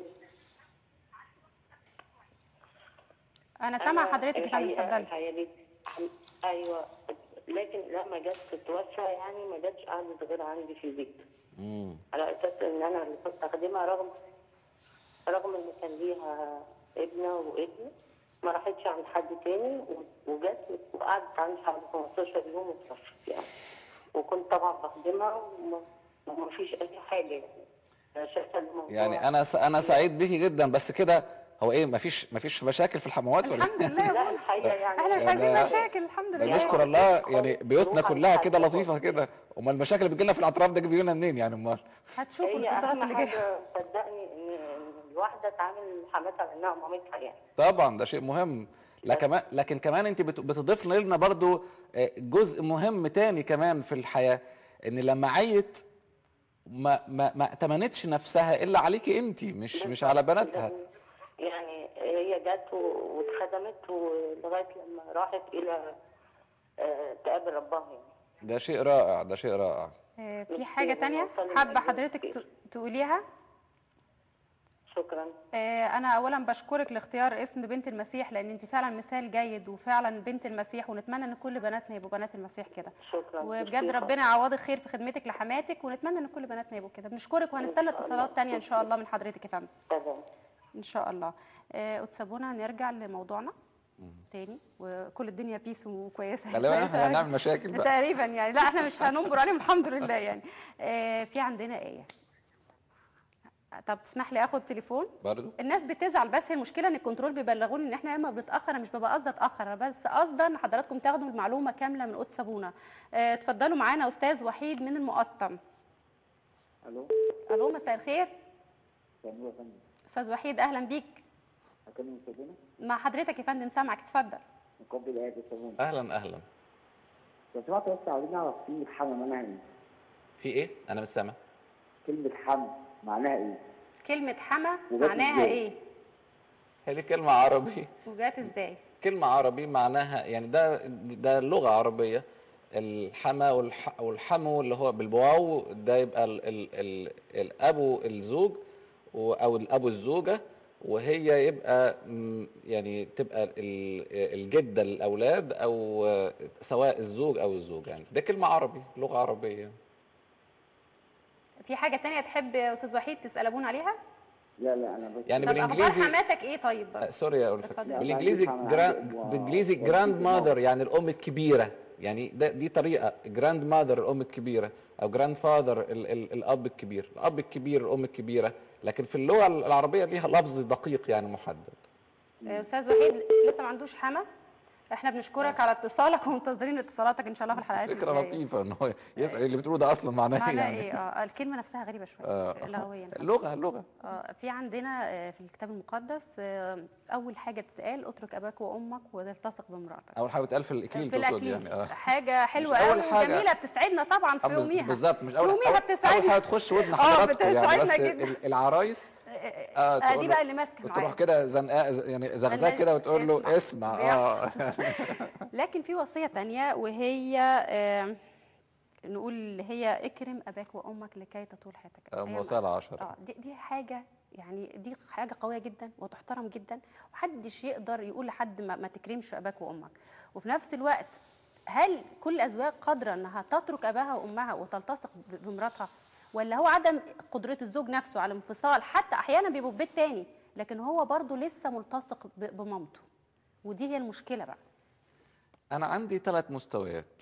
[SPEAKER 1] انا سامعه حضرتك يا فندم
[SPEAKER 14] الحقيقة-
[SPEAKER 1] اتفضلي
[SPEAKER 14] الحقيقة دي ايوه لكن لما جت تتوفى يعني ما جاتش قعدت غير عندي في البيت
[SPEAKER 2] مم.
[SPEAKER 14] على اساس ان انا اللي كنت اخدمها رغم رغم ان كان ليها ابنه وابن ما راحتش عند حد تاني و- وجت وقعدت عندي حوالي 15 يوم وتوفت يعني وكنت طبعا بخدمها وما وما فيش اي حاجه يعني أنا شايفه الموضوع
[SPEAKER 2] يعني انا س... انا سعيد بيكي جدا بس كده هو ايه مفيش مفيش مشاكل في الحموات ولا
[SPEAKER 1] الحمد لله يا
[SPEAKER 14] لا
[SPEAKER 1] بابا
[SPEAKER 14] الحقيقه يعني
[SPEAKER 1] احنا مش
[SPEAKER 2] يعني
[SPEAKER 1] عايزين
[SPEAKER 2] أنا-
[SPEAKER 1] مشاكل الحمد لله
[SPEAKER 2] نشكر الله يعني بيوتنا
[SPEAKER 14] بنروح
[SPEAKER 2] كلها
[SPEAKER 14] عند
[SPEAKER 2] كده
[SPEAKER 14] حد
[SPEAKER 2] لطيفه كده امال المشاكل اللي بتجي لنا في الاطراف ده بيجي لنا منين يعني امال
[SPEAKER 1] هتشوفوا
[SPEAKER 14] هي
[SPEAKER 1] الاتصالات
[SPEAKER 14] اهم
[SPEAKER 1] اللي جايه
[SPEAKER 14] حاجه صدقني ان إن الواحده تعامل حماتها على انها مامتها يعني
[SPEAKER 2] طبعا ده شيء مهم لا كمان لكن كمان انت بت- بتضيف لنا برضو آه، جزء مهم تاني كمان في الحياه ان لما عيت ما ما ما اتمنتش نفسها الا عليكي انت مش مش على بناتها
[SPEAKER 14] يعني هي جت و- واتخدمت ولغايه لما راحت الى آه، تقابل ربها يعني
[SPEAKER 2] ده شيء رائع ده شيء رائع
[SPEAKER 1] آه، في حاجه تانية حابه حضرتك ت- تقوليها
[SPEAKER 14] شكرا
[SPEAKER 1] آه، أنا أولا بشكرك لاختيار اسم بنت المسيح لأن أنت فعلا مثال جيد وفعلا بنت المسيح ونتمنى إن كل بناتنا يبقوا بنات المسيح كده
[SPEAKER 14] شكرا
[SPEAKER 1] وبجد ربنا يعوضك خير في خدمتك لحماتك ونتمنى إن كل بناتنا يبقوا كده بنشكرك وهنستنى اتصالات تانية إن شاء الله من حضرتك يا فندم
[SPEAKER 14] تمام
[SPEAKER 1] إن شاء الله آه، وتسابونا نرجع لموضوعنا تاني وكل الدنيا بيس وكويسه
[SPEAKER 2] غالبا احنا
[SPEAKER 1] كويسة.
[SPEAKER 2] هنعمل مشاكل بقى
[SPEAKER 1] تقريبا يعني لا احنا مش هننبر عليهم الحمد لله يعني آه، في عندنا ايه طب تسمح لي اخد تليفون
[SPEAKER 2] برضو
[SPEAKER 1] الناس بتزعل بس هي المشكله ان الكنترول بيبلغوني ان احنا يا اما بنتاخر انا مش ببقى قصدي اتاخر أنا بس قصدا ان حضراتكم تاخدوا المعلومه كامله من قدس ابونا آه، اتفضلوا معانا استاذ وحيد من المقطم
[SPEAKER 15] الو
[SPEAKER 1] الو مساء الخير
[SPEAKER 15] سامي يا فندم
[SPEAKER 1] استاذ وحيد اهلا بيك
[SPEAKER 15] اكلم سابينه
[SPEAKER 1] مع حضرتك يا فندم سامعك اتفضل
[SPEAKER 15] مقبل الايه سابينه
[SPEAKER 2] اهلا اهلا
[SPEAKER 15] لو سمحت بس عاوزين نعرف في حما معناها ايه
[SPEAKER 2] في ايه انا مش سامع
[SPEAKER 15] كلمه حم معناها ايه
[SPEAKER 1] كلمه حما
[SPEAKER 2] وجات
[SPEAKER 1] معناها
[SPEAKER 2] إزاي؟
[SPEAKER 1] ايه
[SPEAKER 2] هي دي كلمه عربي
[SPEAKER 1] وجات ازاي
[SPEAKER 2] كلمة عربي معناها يعني ده ده لغة عربية الحما والح والحمو اللي هو بالواو ده يبقى ال ال ال الأبو الزوج و- أو الأبو الزوجة وهي يبقى م، يعني تبقى ال- الجدة للأولاد أو سواء الزوج أو الزوجة يعني ده كلمة عربي لغة عربية
[SPEAKER 1] في حاجه تانية تحب يا استاذ وحيد تسال ابونا عليها
[SPEAKER 15] لا لا انا بس
[SPEAKER 2] يعني
[SPEAKER 1] طب اخبار
[SPEAKER 2] بالإنجليزي
[SPEAKER 1] حماتك ايه طيب
[SPEAKER 2] آه، سوري يا ألفت
[SPEAKER 1] اتفضل.
[SPEAKER 2] بالانجليزي
[SPEAKER 15] لا، عندي
[SPEAKER 2] جران
[SPEAKER 15] فهم،
[SPEAKER 2] بالانجليزي
[SPEAKER 15] عندي-
[SPEAKER 2] جراند
[SPEAKER 15] عندي
[SPEAKER 2] ماذر يعني الام الكبيره يعني ده دي طريقه جراند ماذر الام الكبيره او جراند فاذر ال ال الاب الكبير الاب الكبير الام الكبيره لكن في اللغه العربيه ليها لفظ دقيق يعني محدد
[SPEAKER 1] آه، استاذ وحيد لسه ما عندوش حما احنا بنشكرك على اتصالك ومنتظرين اتصالاتك ان شاء الله في الحلقات
[SPEAKER 2] فكره
[SPEAKER 1] الجاية.
[SPEAKER 2] لطيفه ان هو يسال اللي بتقوله ده اصلا معناه
[SPEAKER 1] معناه
[SPEAKER 2] يعني
[SPEAKER 1] ايه اه الكلمه نفسها غريبه شويه
[SPEAKER 2] آه.
[SPEAKER 1] لغويا
[SPEAKER 2] اللغه اللغه
[SPEAKER 1] اه في عندنا آه، في الكتاب المقدس آه، اول حاجه بتتقال اترك اباك وامك وتلتصق بمراتك
[SPEAKER 2] اول حاجه بتقال في الاكليل
[SPEAKER 1] في
[SPEAKER 2] تقصد
[SPEAKER 1] الاكليل
[SPEAKER 2] يعني اه
[SPEAKER 1] حاجه حلوه
[SPEAKER 2] مش أول
[SPEAKER 1] قوي
[SPEAKER 2] حاجة.
[SPEAKER 1] وجميله بتسعدنا طبعا في
[SPEAKER 2] آه، بز-
[SPEAKER 1] يوميها
[SPEAKER 2] بالظبط مش اول
[SPEAKER 1] يوميها
[SPEAKER 2] اول,
[SPEAKER 1] بتسعدنا
[SPEAKER 2] أول حاجه تخش ودن
[SPEAKER 1] اه
[SPEAKER 2] حضراتكم يعني
[SPEAKER 1] بتسعدنا
[SPEAKER 2] بس
[SPEAKER 1] جدا.
[SPEAKER 2] ال- العرايس اه
[SPEAKER 1] آه،
[SPEAKER 2] تقول
[SPEAKER 1] دي
[SPEAKER 2] له-
[SPEAKER 1] بقى اللي ماسكه
[SPEAKER 2] تروح
[SPEAKER 1] معايا
[SPEAKER 2] كده زنقاء ز- يعني زغزاه كده وتقول له اسمع اه
[SPEAKER 1] لكن في وصيه تانية وهي آه، نقول اللي هي اكرم اباك وامك لكي تطول حياتك
[SPEAKER 2] آه،
[SPEAKER 1] هي
[SPEAKER 2] موصلة عشرة.
[SPEAKER 1] اه دي دي حاجه يعني دي حاجه قويه جدا وتحترم جدا ومحدش يقدر يقول لحد ما, ما تكرمش اباك وامك وفي نفس الوقت هل كل الازواج قادره انها تترك اباها وامها وتلتصق ب- بمراتها ولا هو عدم قدره الزوج نفسه على انفصال حتى احيانا بيبقوا في بيت تاني لكن هو برضه لسه ملتصق ب- بمامته ودي هي المشكله بقى
[SPEAKER 2] انا عندي ثلاث مستويات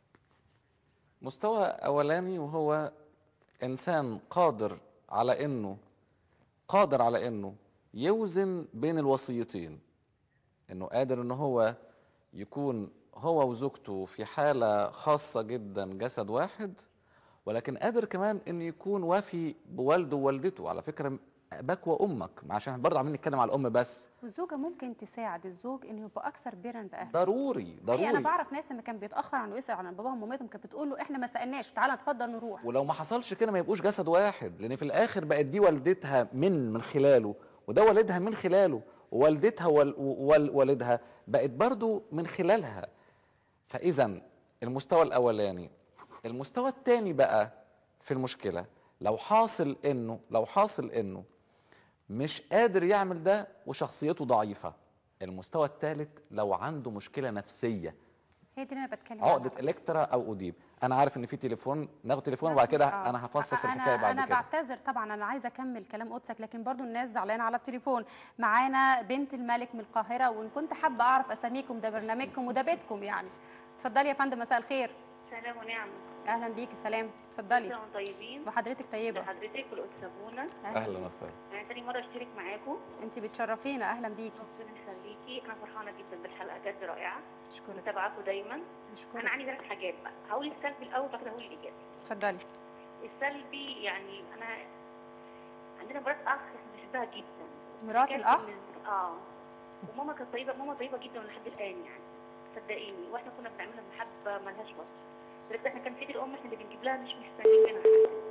[SPEAKER 2] مستوى اولاني وهو انسان قادر على انه قادر على انه يوزن بين الوصيتين انه قادر ان هو يكون هو وزوجته في حالة خاصة جدا جسد واحد ولكن قادر كمان انه يكون وافي بوالده ووالدته على فكرة اباك وامك عشان برضه عاملين نتكلم على الام بس
[SPEAKER 1] والزوجه ممكن تساعد الزوج انه يبقى اكثر برا باهله
[SPEAKER 2] ضروري
[SPEAKER 1] هي
[SPEAKER 2] ضروري
[SPEAKER 1] انا بعرف ناس لما كان بيتاخر عنه يسال عن باباهم ومامتهم كانت بتقول له احنا ما سالناش تعالى اتفضل نروح
[SPEAKER 2] ولو ما حصلش كده ما يبقوش جسد واحد لان في الاخر بقت دي والدتها من من خلاله وده والدها من خلاله ووالدتها وال وال والدها بقت برضو من خلالها فاذا المستوى الاولاني المستوى الثاني بقى في المشكله لو حاصل انه لو حاصل انه مش قادر يعمل ده وشخصيته ضعيفه المستوى الثالث لو عنده مشكله نفسيه
[SPEAKER 1] هي دي اللي انا بتكلم عنها.
[SPEAKER 2] عقده الكترا او اوديب انا عارف ان في تليفون ناخد تليفون وبعد كده
[SPEAKER 1] آه.
[SPEAKER 2] انا هفصص
[SPEAKER 1] أنا-
[SPEAKER 2] الحكايه بعد
[SPEAKER 1] انا
[SPEAKER 2] كده
[SPEAKER 1] بعتذر طبعا انا عايزه اكمل كلام قدسك لكن برضو الناس زعلانه على التليفون معانا بنت الملك من القاهره وان كنت حابه اعرف اساميكم ده برنامجكم وده بيتكم يعني اتفضلي يا فندم مساء الخير
[SPEAKER 6] سلام ونعمة
[SPEAKER 1] اهلا بيكي سلام اتفضلي
[SPEAKER 16] كل سنة وانتم طيبين
[SPEAKER 1] وحضرتك طيبه
[SPEAKER 16] لحضرتك والاستاذ منى
[SPEAKER 2] اهلا وسهلا
[SPEAKER 16] انا تاني مره اشترك معاكم
[SPEAKER 1] انت بتشرفينا اهلا بيكي
[SPEAKER 16] ربنا يخليكي انا فرحانه جدا بالحلقه بجد رائعه
[SPEAKER 1] اشكرك
[SPEAKER 16] متابعاكم دايما
[SPEAKER 1] اشكرك
[SPEAKER 16] انا عندي ثلاث حاجات بقى هقول السلبي الاول بعد كده هقول الايجابي
[SPEAKER 1] اتفضلي
[SPEAKER 16] السلبي يعني انا عندنا مرات اخ احنا بنحبها جدا
[SPEAKER 1] مرات
[SPEAKER 16] كانت
[SPEAKER 1] الأخ؟
[SPEAKER 16] من- اه وماما كانت طيبه ماما طيبه جدا لحد الان يعني صدقيني واحنا كنا بنعملها محبه ملهاش وصف بس احنا كان في ايد الام احنا اللي بنجيب لها مش مستنيين منها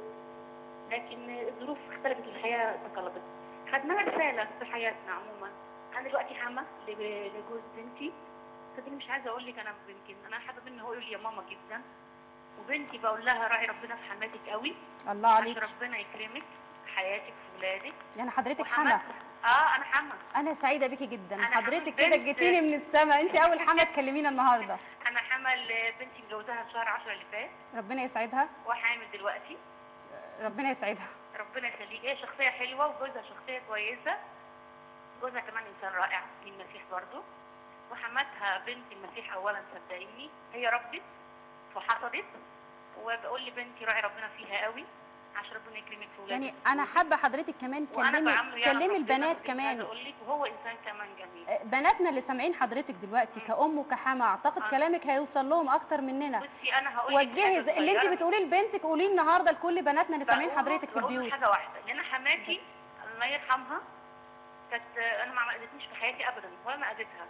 [SPEAKER 16] لكن الظروف اختلفت الحياه تقلبت خدناها رساله في حياتنا عموما انا دلوقتي حما لب- لجوز بنتي صدقني مش عايزه اقول لك انا يمكن انا حابه ان هو يقول لي يا ماما جدا وبنتي بقول لها راعي ربنا في حماتك قوي
[SPEAKER 1] الله عليك
[SPEAKER 16] عشان ربنا يكرمك في حياتك في ولادك
[SPEAKER 1] يعني حضرتك
[SPEAKER 16] وحماتها-
[SPEAKER 1] حما
[SPEAKER 16] اه انا حما
[SPEAKER 1] انا سعيده بيكي جدا
[SPEAKER 16] أنا
[SPEAKER 1] حضرتك
[SPEAKER 16] حما
[SPEAKER 1] كده
[SPEAKER 16] بنت-
[SPEAKER 1] جيتيني من السما انت اول حما تكلمينا النهارده
[SPEAKER 16] انا حمل بنتي مجوزاها في شهر 10 اللي فات
[SPEAKER 1] ربنا يسعدها
[SPEAKER 16] وحامل دلوقتي
[SPEAKER 1] ربنا يسعدها
[SPEAKER 16] ربنا يخليك هي شخصيه حلوه وجوزها شخصيه كويسه جوزها كمان انسان رائع من المسيح برضه وحماتها بنت المسيح اولا صدقيني هي ربت وحصدت وبقول لبنتي راعي ربنا فيها قوي عشان ربنا يكرمك في ولادك
[SPEAKER 1] يعني انا حابه حضرتك كمان
[SPEAKER 16] وانا
[SPEAKER 1] كلمي
[SPEAKER 16] بعامله يا
[SPEAKER 1] كلمي
[SPEAKER 16] ربنا
[SPEAKER 1] البنات
[SPEAKER 16] كنت
[SPEAKER 1] كمان
[SPEAKER 16] عايزة اقول لك وهو انسان كمان جميل
[SPEAKER 1] آه، بناتنا اللي سامعين حضرتك دلوقتي كأم وكحما اعتقد
[SPEAKER 16] آه.
[SPEAKER 1] كلامك هيوصل لهم اكتر مننا
[SPEAKER 16] بصي انا هقول لك
[SPEAKER 1] وجهي
[SPEAKER 16] حاجة
[SPEAKER 1] زي- اللي انت
[SPEAKER 16] صغيرة.
[SPEAKER 1] بتقوليه لبنتك قوليه النهارده لكل بناتنا اللي سامعين
[SPEAKER 16] بقوله-
[SPEAKER 1] حضرتك في
[SPEAKER 16] بقول
[SPEAKER 1] البيوت
[SPEAKER 16] حاجه واحده ان انا حماتي الله يرحمها كانت انا ما اذتنيش في حياتي ابدا ولا ما اذيتها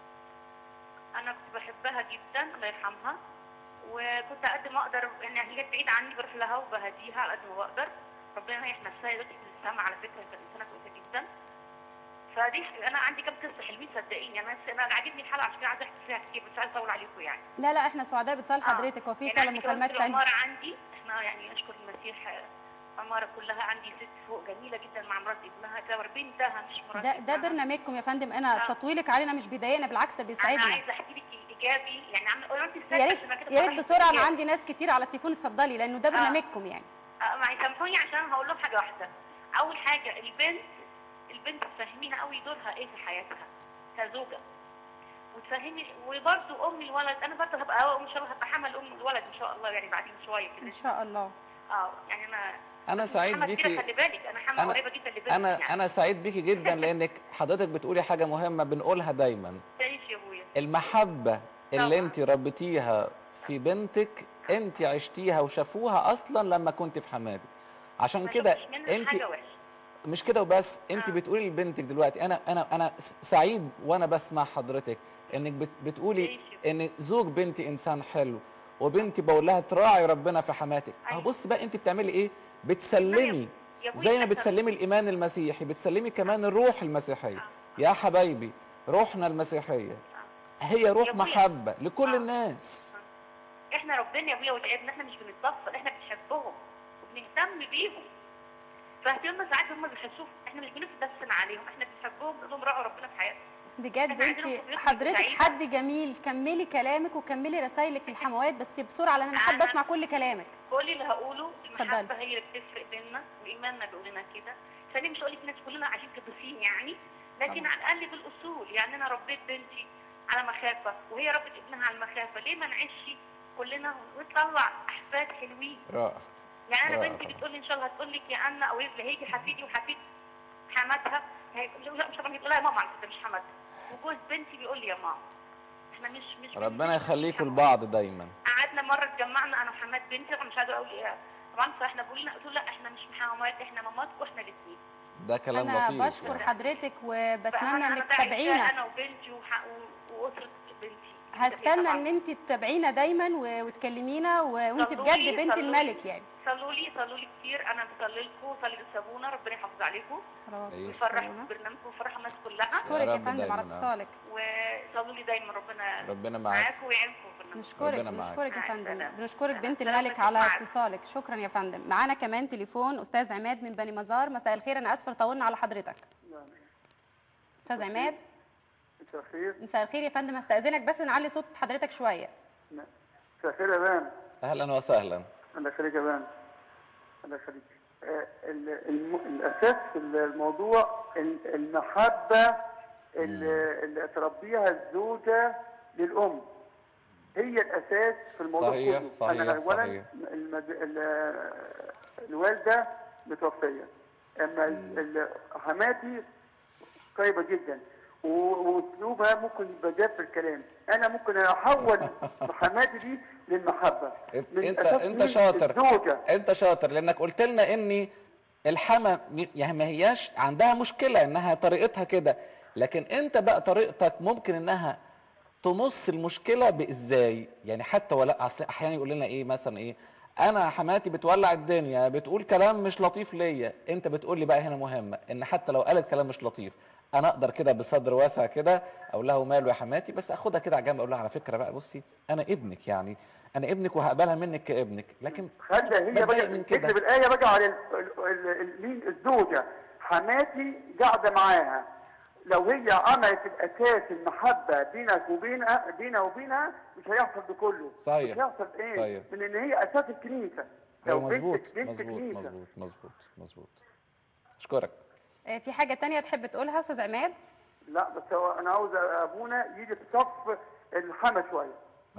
[SPEAKER 16] انا كنت بحبها جدا الله يرحمها وكنت قد ما اقدر ان هي كانت بعيد عني بروح لها وبهديها على قد ما بقدر ربنا يريح نفسها دلوقتي في السما على فكره كانت انسانه كويسه جدا فدي انا عندي كام قصه حلوين صدقيني انا انا عاجبني الحلقه عشان كده عايزه احكي فيها كتير بس عايزه اطول عليكم يعني
[SPEAKER 1] لا لا احنا سعداء باتصال حضرتك وفي
[SPEAKER 16] يعني
[SPEAKER 1] فعلا
[SPEAKER 16] عندي
[SPEAKER 1] مكالمات
[SPEAKER 16] كمان في
[SPEAKER 1] تانية
[SPEAKER 16] العمارة عندي احنا يعني اشكر المسيح آه، عمارة كلها عندي ست فوق جميلة جدا مع مرات ابنها كور بنتها مش مرات
[SPEAKER 1] ده ده
[SPEAKER 16] ابنها.
[SPEAKER 1] برنامجكم يا فندم انا
[SPEAKER 16] آه.
[SPEAKER 1] تطويلك علينا مش بيضايقنا بالعكس ده
[SPEAKER 16] انا
[SPEAKER 1] بيسعدنا
[SPEAKER 16] عايزة احكي لك الايجابي يعني عم قلت
[SPEAKER 1] يا ريت يا ريت بسرعه انا عندي ناس كتير على التليفون اتفضلي لانه ده برنامجكم يعني
[SPEAKER 16] ما يسامحوني عشان هقول لهم حاجة واحدة اول حاجة البنت البنت تفهميها قوي دورها ايه في حياتها كزوجة وتفهمي وبرضه ام الولد انا برضه هبقى ان شاء الله هبقى حمل ام الولد ان شاء الله يعني بعدين شويه كده
[SPEAKER 1] ان شاء الله
[SPEAKER 16] اه يعني انا
[SPEAKER 2] انا سعيد
[SPEAKER 16] محمد كده
[SPEAKER 2] بيكي
[SPEAKER 16] خلي بالك انا حما
[SPEAKER 2] أنا-
[SPEAKER 16] قريبه جدا لبنتي
[SPEAKER 2] انا
[SPEAKER 16] يعني.
[SPEAKER 2] انا سعيد بيكي جدا لانك حضرتك بتقولي حاجه مهمه بنقولها دايما
[SPEAKER 16] تعيش يا ابويا
[SPEAKER 2] المحبه اللي انت ربيتيها في بنتك انت عشتيها وشافوها اصلا لما كنت في حماتك عشان كده
[SPEAKER 16] مش منها
[SPEAKER 2] انت
[SPEAKER 16] حاجه وحشه
[SPEAKER 2] مش كده وبس انت بتقولي لبنتك دلوقتي انا انا انا س- سعيد وانا بسمع حضرتك انك بت بتقولي ان زوج بنتي انسان حلو وبنتي بقول لها تراعي ربنا في حماتك اهو بص بقى انت بتعملي ايه بتسلمي
[SPEAKER 16] يا أبوي
[SPEAKER 2] زي ما
[SPEAKER 16] أنا-
[SPEAKER 2] بتسلمي الايمان المسيحي بتسلمي كمان الروح المسيحيه يا حبايبي روحنا المسيحيه هي روح
[SPEAKER 16] يا أبويا.
[SPEAKER 2] محبه لكل الناس
[SPEAKER 16] احنا ربنا يا ابويا ولادنا احنا مش بنتطفل احنا بنحبهم وبنهتم بيهم فهم ساعات هم بيحسوه احنا مش بنفتسن عليهم احنا بنحبهم نقول لهم راعوا ربنا في حياتهم
[SPEAKER 1] بجد
[SPEAKER 16] إحنا عايزينهم
[SPEAKER 1] انت
[SPEAKER 16] في بيوتنا
[SPEAKER 1] حضرتك
[SPEAKER 16] سعيدة.
[SPEAKER 1] حد جميل كملي كلامك وكملي رسايلك في الحموات بس بسرعه لان انا حابه اسمع كل كلامك
[SPEAKER 16] كل اللي هقوله
[SPEAKER 1] اتفضلي.
[SPEAKER 16] المحبه هي اللي بتفرق بيننا وايماننا بيقول لنا كده ثانيا مش هقول لك الناس كلنا عايشين قديسين يعني لكن على الاقل بالاصول يعني انا ربيت بنتي على مخافه وهي ربت ابنها على المخافه ليه ما نعيش كلنا ونطلع احفاد حلوين
[SPEAKER 2] رائع
[SPEAKER 16] يعني انا
[SPEAKER 2] رائع
[SPEAKER 16] بنتي بتقول لي ان شاء الله هتقول لك يا انا او اللي هيجي حفيدي وحفيد حماتها هي- لا مش طبعا هتقول لها يا ماما على فكره مش حماتها وجوز بنتي بيقول لي يا ماما احنا مش مش
[SPEAKER 2] ربنا يخليكم لبعض دايما
[SPEAKER 16] قعدنا مره اتجمعنا انا وحماد بنتي انا مش عايزه اقول ايه طبعا فاحنا بقولنا قلت له لا احنا مش محامات احنا مامات واحنا الاثنين
[SPEAKER 2] ده كلام
[SPEAKER 1] انا
[SPEAKER 2] لطيف
[SPEAKER 1] بشكر
[SPEAKER 2] يعني.
[SPEAKER 1] حضرتك وبتمنى
[SPEAKER 16] فأنا-
[SPEAKER 1] انك
[SPEAKER 16] أنا
[SPEAKER 1] تتابعينا
[SPEAKER 16] انا وبنتي وح- و- واسره بنتي
[SPEAKER 1] هستنى ان انت تتابعينا دايما و- وتكلمينا و- وانت
[SPEAKER 16] صلوا
[SPEAKER 1] بجد
[SPEAKER 16] لي-
[SPEAKER 1] بنت
[SPEAKER 16] صلوا
[SPEAKER 1] الملك
[SPEAKER 16] لي-
[SPEAKER 1] يعني
[SPEAKER 16] صلوا لي صلوا لي كتير انا بصلي لكم صلي لسابونا ربنا يحافظ عليكم
[SPEAKER 1] صلوات
[SPEAKER 16] ويفرح برنامجكم ويفرح الناس كلها
[SPEAKER 1] اشكرك يا
[SPEAKER 2] رب
[SPEAKER 1] فندم على
[SPEAKER 2] دايماً.
[SPEAKER 1] اتصالك
[SPEAKER 16] وصلوا لي دايما ربنا
[SPEAKER 2] ربنا معاك
[SPEAKER 16] معاكم ويعينكم في البرنامج
[SPEAKER 1] نشكرك
[SPEAKER 2] ربنا معاك.
[SPEAKER 1] نشكرك يا
[SPEAKER 16] مع
[SPEAKER 1] فندم
[SPEAKER 16] السلامة.
[SPEAKER 1] بنشكرك بنت
[SPEAKER 16] سلامة
[SPEAKER 1] الملك على
[SPEAKER 16] معاك.
[SPEAKER 1] اتصالك شكرا يا فندم معانا كمان تليفون استاذ عماد من بني مزار مساء الخير انا اسفه طولنا على حضرتك استاذ عماد
[SPEAKER 17] مساء الخير
[SPEAKER 1] مساء الخير يا فندم هستاذنك بس نعلي صوت حضرتك شويه
[SPEAKER 17] مساء الخير يا بان
[SPEAKER 2] اهلا وسهلا
[SPEAKER 17] الله يخليك يا بان الله يخليك آه، ال- الم- الاساس في الموضوع ال- المحبه اللي اللي تربيها الزوجه للام هي الاساس في الموضوع
[SPEAKER 2] صحيح،
[SPEAKER 17] كله
[SPEAKER 2] صحيح،
[SPEAKER 17] انا اولا
[SPEAKER 2] صحيح.
[SPEAKER 17] المد... ال... الوالده متوفيه اما ال- ال- حماتي طيبه جدا و- واسلوبها ممكن يبقى جاف في الكلام انا ممكن احول حماتي دي للمحبه من
[SPEAKER 2] انت
[SPEAKER 17] أساس
[SPEAKER 2] انت
[SPEAKER 17] مين؟
[SPEAKER 2] شاطر
[SPEAKER 17] الزوجه
[SPEAKER 2] انت شاطر لانك قلت لنا ان الحما م- يعني ما هياش عندها مشكله انها طريقتها كده لكن انت بقى طريقتك ممكن انها تمص المشكله بازاي يعني حتى ولا أصل احيانا يقول لنا ايه مثلا ايه انا حماتي بتولع الدنيا بتقول كلام مش لطيف ليا انت بتقول لي بقى هنا مهمه ان حتى لو قالت كلام مش لطيف انا اقدر كده بصدر واسع كده اقول لها وماله يا حماتي بس اخدها كده على جنب اقول لها على فكره بقى بصي انا ابنك يعني انا ابنك وهقبلها منك كابنك لكن
[SPEAKER 17] خلى هي
[SPEAKER 2] بتضايق
[SPEAKER 17] بقى
[SPEAKER 2] من كده
[SPEAKER 17] تكتب الايه بقى على ال- ال- ال- ال- مين الزوجه حماتي قاعده معاها لو هي عملت الاساس المحبه بينك وبينها بينها وبينها مش هيحصل ده كله
[SPEAKER 2] صحيح.
[SPEAKER 17] مش هيحصل ايه
[SPEAKER 2] صحيح.
[SPEAKER 17] من ان هي اساس الكنيسه
[SPEAKER 2] ايوه
[SPEAKER 17] لو
[SPEAKER 2] مظبوط
[SPEAKER 17] بنتك بنت
[SPEAKER 2] مظبوط
[SPEAKER 17] كنيسه
[SPEAKER 2] مظبوط مظبوط مظبوط اشكرك
[SPEAKER 1] آه، في حاجه تانية تحب تقولها يا استاذ عماد
[SPEAKER 17] لا بس هو انا عاوز ابونا يجي في صف الحما شويه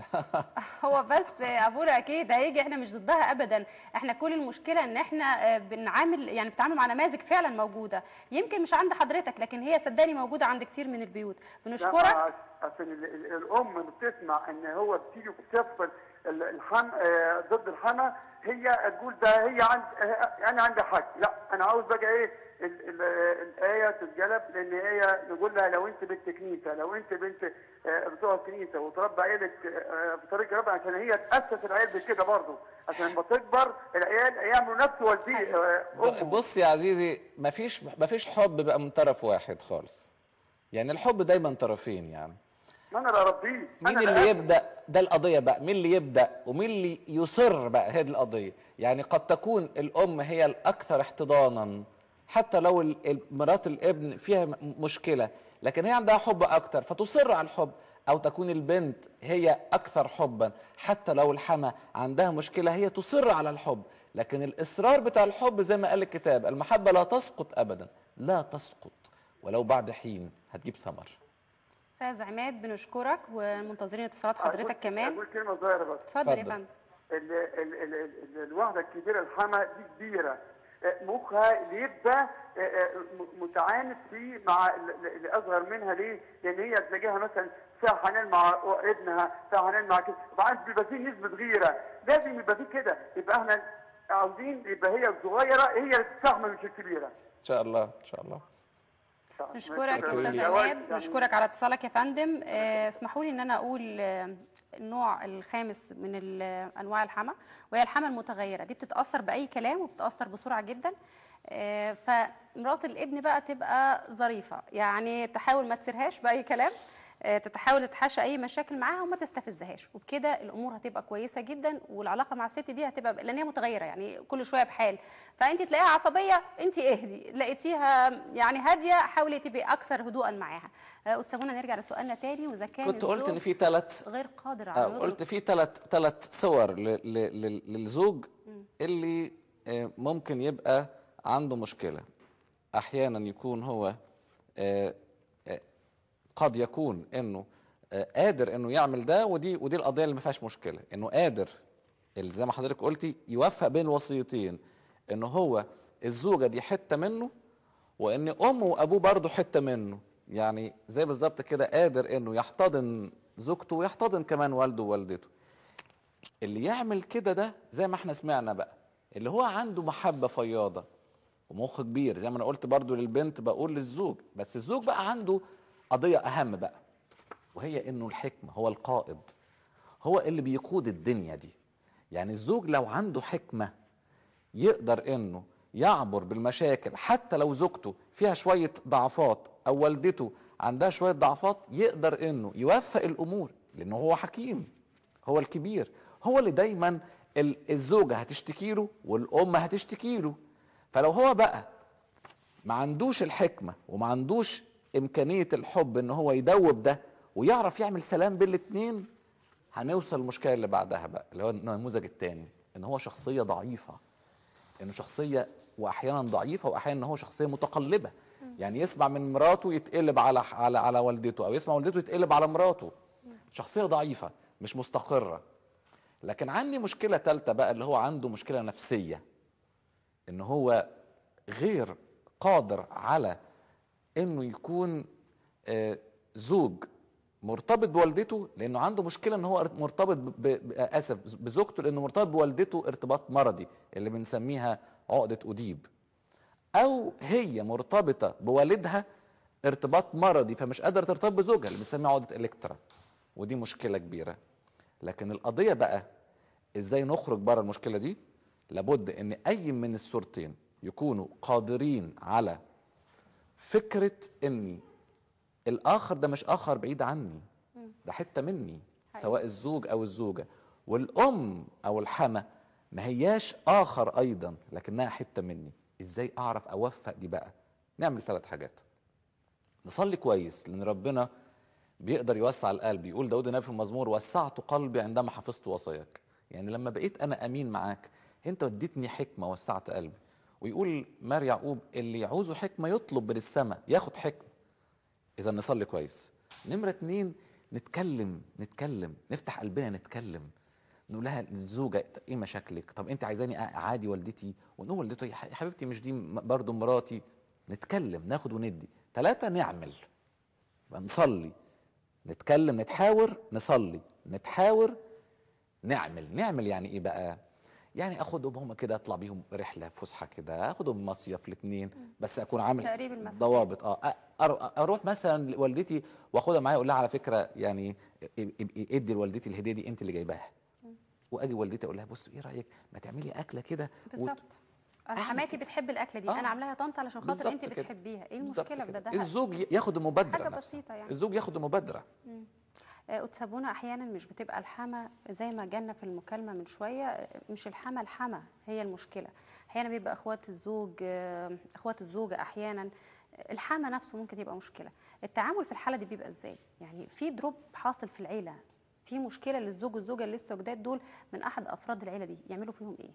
[SPEAKER 1] هو بس ابونا اكيد هيجي احنا مش ضدها ابدا احنا كل المشكله ان احنا آه، بنعامل يعني بنتعامل مع نماذج فعلا موجوده يمكن مش عند حضرتك لكن هي صدقني موجوده عند كتير من البيوت بنشكرك
[SPEAKER 17] لا، عشان ال- ال- الام بتسمع ان هو بتيجي بتصف ال- الحم آه، ضد الحما هي تقول ده هي عند آه، انا عندي حق لا انا عاوز بقى ايه ال- ال- الايه تتجلب لان هي نقول لها لو انت بنت كنيسه لو انت بنت آه، بتوع الكنيسه وتربى عيالك آه، بطريقه ربنا عشان هي تاسس العيال بكده برضه عشان لما تكبر العيال يعملوا نفس والديه آه،
[SPEAKER 2] ب- بص يا عزيزي مفيش مفيش حب بقى من طرف واحد خالص يعني الحب دايما طرفين يعني
[SPEAKER 17] ما انا اللي اربيه
[SPEAKER 2] مين
[SPEAKER 17] أنا
[SPEAKER 2] اللي
[SPEAKER 17] اللي
[SPEAKER 2] يبدا ده القضيه بقى مين اللي يبدا ومين اللي يصر بقى هذه القضيه يعني قد تكون الام هي الاكثر احتضانا حتى لو ال- ال- مرات الابن فيها م- مشكله لكن هي عندها حب اكتر فتصر على الحب او تكون البنت هي اكثر حبا حتى لو الحما عندها مشكله هي تصر على الحب لكن الاصرار بتاع الحب زي ما قال الكتاب المحبه لا تسقط ابدا لا تسقط ولو بعد حين هتجيب ثمر
[SPEAKER 1] استاذ عماد بنشكرك ومنتظرين اتصالات حضرتك كمان
[SPEAKER 17] اقول كلمه صغيره بس
[SPEAKER 1] اتفضل يا فندم
[SPEAKER 17] ال- ال- ال- ال- الواحدة الكبيرة الحما دي كبيرة آه، مخها اللي يبقى آه، آه، م- متعاند فيه مع ال- ال- اللي أصغر منها ليه؟ لأن هي تلاقيها مثلا فيها حنان مع ابنها فيها حنان مع كده وبعدين بيبقى فيه نسبة غيرة لازم يبقى فيه كده يبقى احنا عاوزين يبقى هي الصغيرة هي اللي تستحمل مش الكبيرة
[SPEAKER 2] ان شاء الله ان شاء الله
[SPEAKER 1] نشكرك يا
[SPEAKER 2] شكراً.
[SPEAKER 1] استاذ
[SPEAKER 2] جواد
[SPEAKER 1] عماد نشكرك على اتصالك يا فندم آه، اسمحوا لي ان انا اقول آه، النوع الخامس من ال- انواع الحما وهي الحما المتغيره دي بتتاثر باي كلام وبتتاثر بسرعه جدا آه، فمرات الابن بقى تبقى ظريفه يعني تحاول ما تسيرهاش باي كلام آه، تتحاول تتحاشى اي مشاكل معاها وما تستفزهاش وبكده الامور هتبقى كويسه جدا والعلاقه مع الست دي هتبقى لان هي متغيره يعني كل شويه بحال فانت تلاقيها عصبيه انت اهدي لقيتيها يعني هاديه حاولي تبقي اكثر هدوءا معاها آه، وتسيبونا نرجع لسؤالنا تاني واذا كان
[SPEAKER 2] كنت قلت ان
[SPEAKER 1] الزوج
[SPEAKER 2] في ثلاث
[SPEAKER 1] غير قادر على
[SPEAKER 2] آه
[SPEAKER 1] إنه
[SPEAKER 2] قلت
[SPEAKER 1] يضرب
[SPEAKER 2] في ثلاث ثلاث صور ل- ل- لل- للزوج اللي آه، ممكن يبقى عنده مشكلة أحيانا يكون هو آه، آه، قد يكون إنه آه، قادر إنه يعمل ده ودي ودي القضية اللي ما فيهاش مشكلة إنه قادر اللي زي ما حضرتك قلتي يوفق بين الوصيتين إنه هو الزوجة دي حتة منه وإن أمه وأبوه برضه حتة منه يعني زي بالظبط كده قادر إنه يحتضن زوجته ويحتضن كمان والده ووالدته اللي يعمل كده ده زي ما احنا سمعنا بقى اللي هو عنده محبة فياضة ومخ كبير زي ما انا قلت برضو للبنت بقول للزوج بس الزوج بقى عنده قضية أهم بقى وهي إنه الحكمة هو القائد هو اللي بيقود الدنيا دي يعني الزوج لو عنده حكمة يقدر إنه يعبر بالمشاكل حتى لو زوجته فيها شوية ضعفات أو والدته عندها شوية ضعفات يقدر إنه يوفق الأمور لأنه هو حكيم هو الكبير هو اللي دايما ال- الزوجة هتشتكي له والأم هتشتكي له فلو هو بقى ما عندوش الحكمة وما عندوش إمكانية الحب إن هو يدوب ده ويعرف يعمل سلام بين الاتنين هنوصل المشكلة اللي بعدها بقى اللي هو النموذج التاني إن هو شخصية ضعيفة إنه شخصية وأحيانا ضعيفة وأحيانا إن هو شخصية متقلبة يعني يسمع من مراته يتقلب على على على والدته أو يسمع والدته يتقلب على مراته شخصية ضعيفة مش مستقره لكن عندي مشكله ثالثه بقى اللي هو عنده مشكله نفسيه ان هو غير قادر على انه يكون آه، زوج مرتبط بوالدته لانه عنده مشكله ان هو مرتبط ب... ب... اسف بزوجته لانه مرتبط بوالدته ارتباط مرضي اللي بنسميها عقده اديب او هي مرتبطه بوالدها ارتباط مرضي فمش قادره ترتبط بزوجها اللي بنسميها عقده الكترا ودي مشكله كبيره لكن القضيه بقى ازاي نخرج بره المشكله دي لابد ان اي من الصورتين يكونوا قادرين على فكره اني الاخر ده مش اخر بعيد عني ده حته مني سواء الزوج او الزوجه والام او الحما ما هياش اخر ايضا لكنها حته مني ازاي اعرف اوفق دي بقى نعمل ثلاث حاجات نصلي كويس لان ربنا بيقدر يوسع القلب يقول داود النبي في المزمور وسعت قلبي عندما حفظت وصاياك يعني لما بقيت انا امين معاك انت اديتني حكمه وسعت قلبي ويقول مار يعقوب اللي يعوزه حكمه يطلب من السماء ياخد حكمه اذا نصلي كويس نمره اتنين نتكلم نتكلم نفتح قلبنا نتكلم نقول لها الزوجه ايه مشاكلك طب انت عايزاني اعادي والدتي ونقول والدتي يا حبيبتي مش دي برضو مراتي نتكلم ناخد وندي ثلاثة نعمل يبقى نصلي نتكلم نتحاور نصلي نتحاور نعمل نعمل يعني ايه بقى يعني اخدهم هم كده اطلع بيهم رحله فسحه كده اخدهم مصيف الاثنين بس اكون عامل
[SPEAKER 1] تقريب المسافات.
[SPEAKER 2] ضوابط اه أر- اروح مثلا لوالدتي واخدها معايا اقول لها على فكره يعني ابقي- ادي لوالدتي الهديه دي انت اللي جايباها واجي والدتي اقول لها بص ايه رايك ما تعملي اكله كده وت-
[SPEAKER 1] بالظبط انا حماتي بتحب الاكله دي
[SPEAKER 2] آه.
[SPEAKER 1] انا عاملاها طنط علشان خاطر
[SPEAKER 2] بالظبط
[SPEAKER 1] انت
[SPEAKER 2] كده.
[SPEAKER 1] بتحبيها ايه
[SPEAKER 2] بالظبط
[SPEAKER 1] المشكله في ده
[SPEAKER 2] كده.
[SPEAKER 1] ده
[SPEAKER 2] الزوج ياخد المبادره
[SPEAKER 1] حاجه
[SPEAKER 2] نفسها.
[SPEAKER 1] بسيطه يعني
[SPEAKER 2] الزوج ياخد المبادره
[SPEAKER 1] مم. آه، أتسابونا أحيانا مش بتبقى الحما زي ما جالنا في المكالمة من شوية آه، مش الحما الحما هي المشكلة أحيانا بيبقى أخوات الزوج آه، أخوات الزوجة أحيانا آه، الحما نفسه ممكن يبقى مشكلة التعامل في الحالة دي بيبقى إزاي يعني في دروب حاصل في العيلة في مشكلة للزوج والزوجة اللي لسه جداد دول من أحد أفراد العيلة دي يعملوا فيهم إيه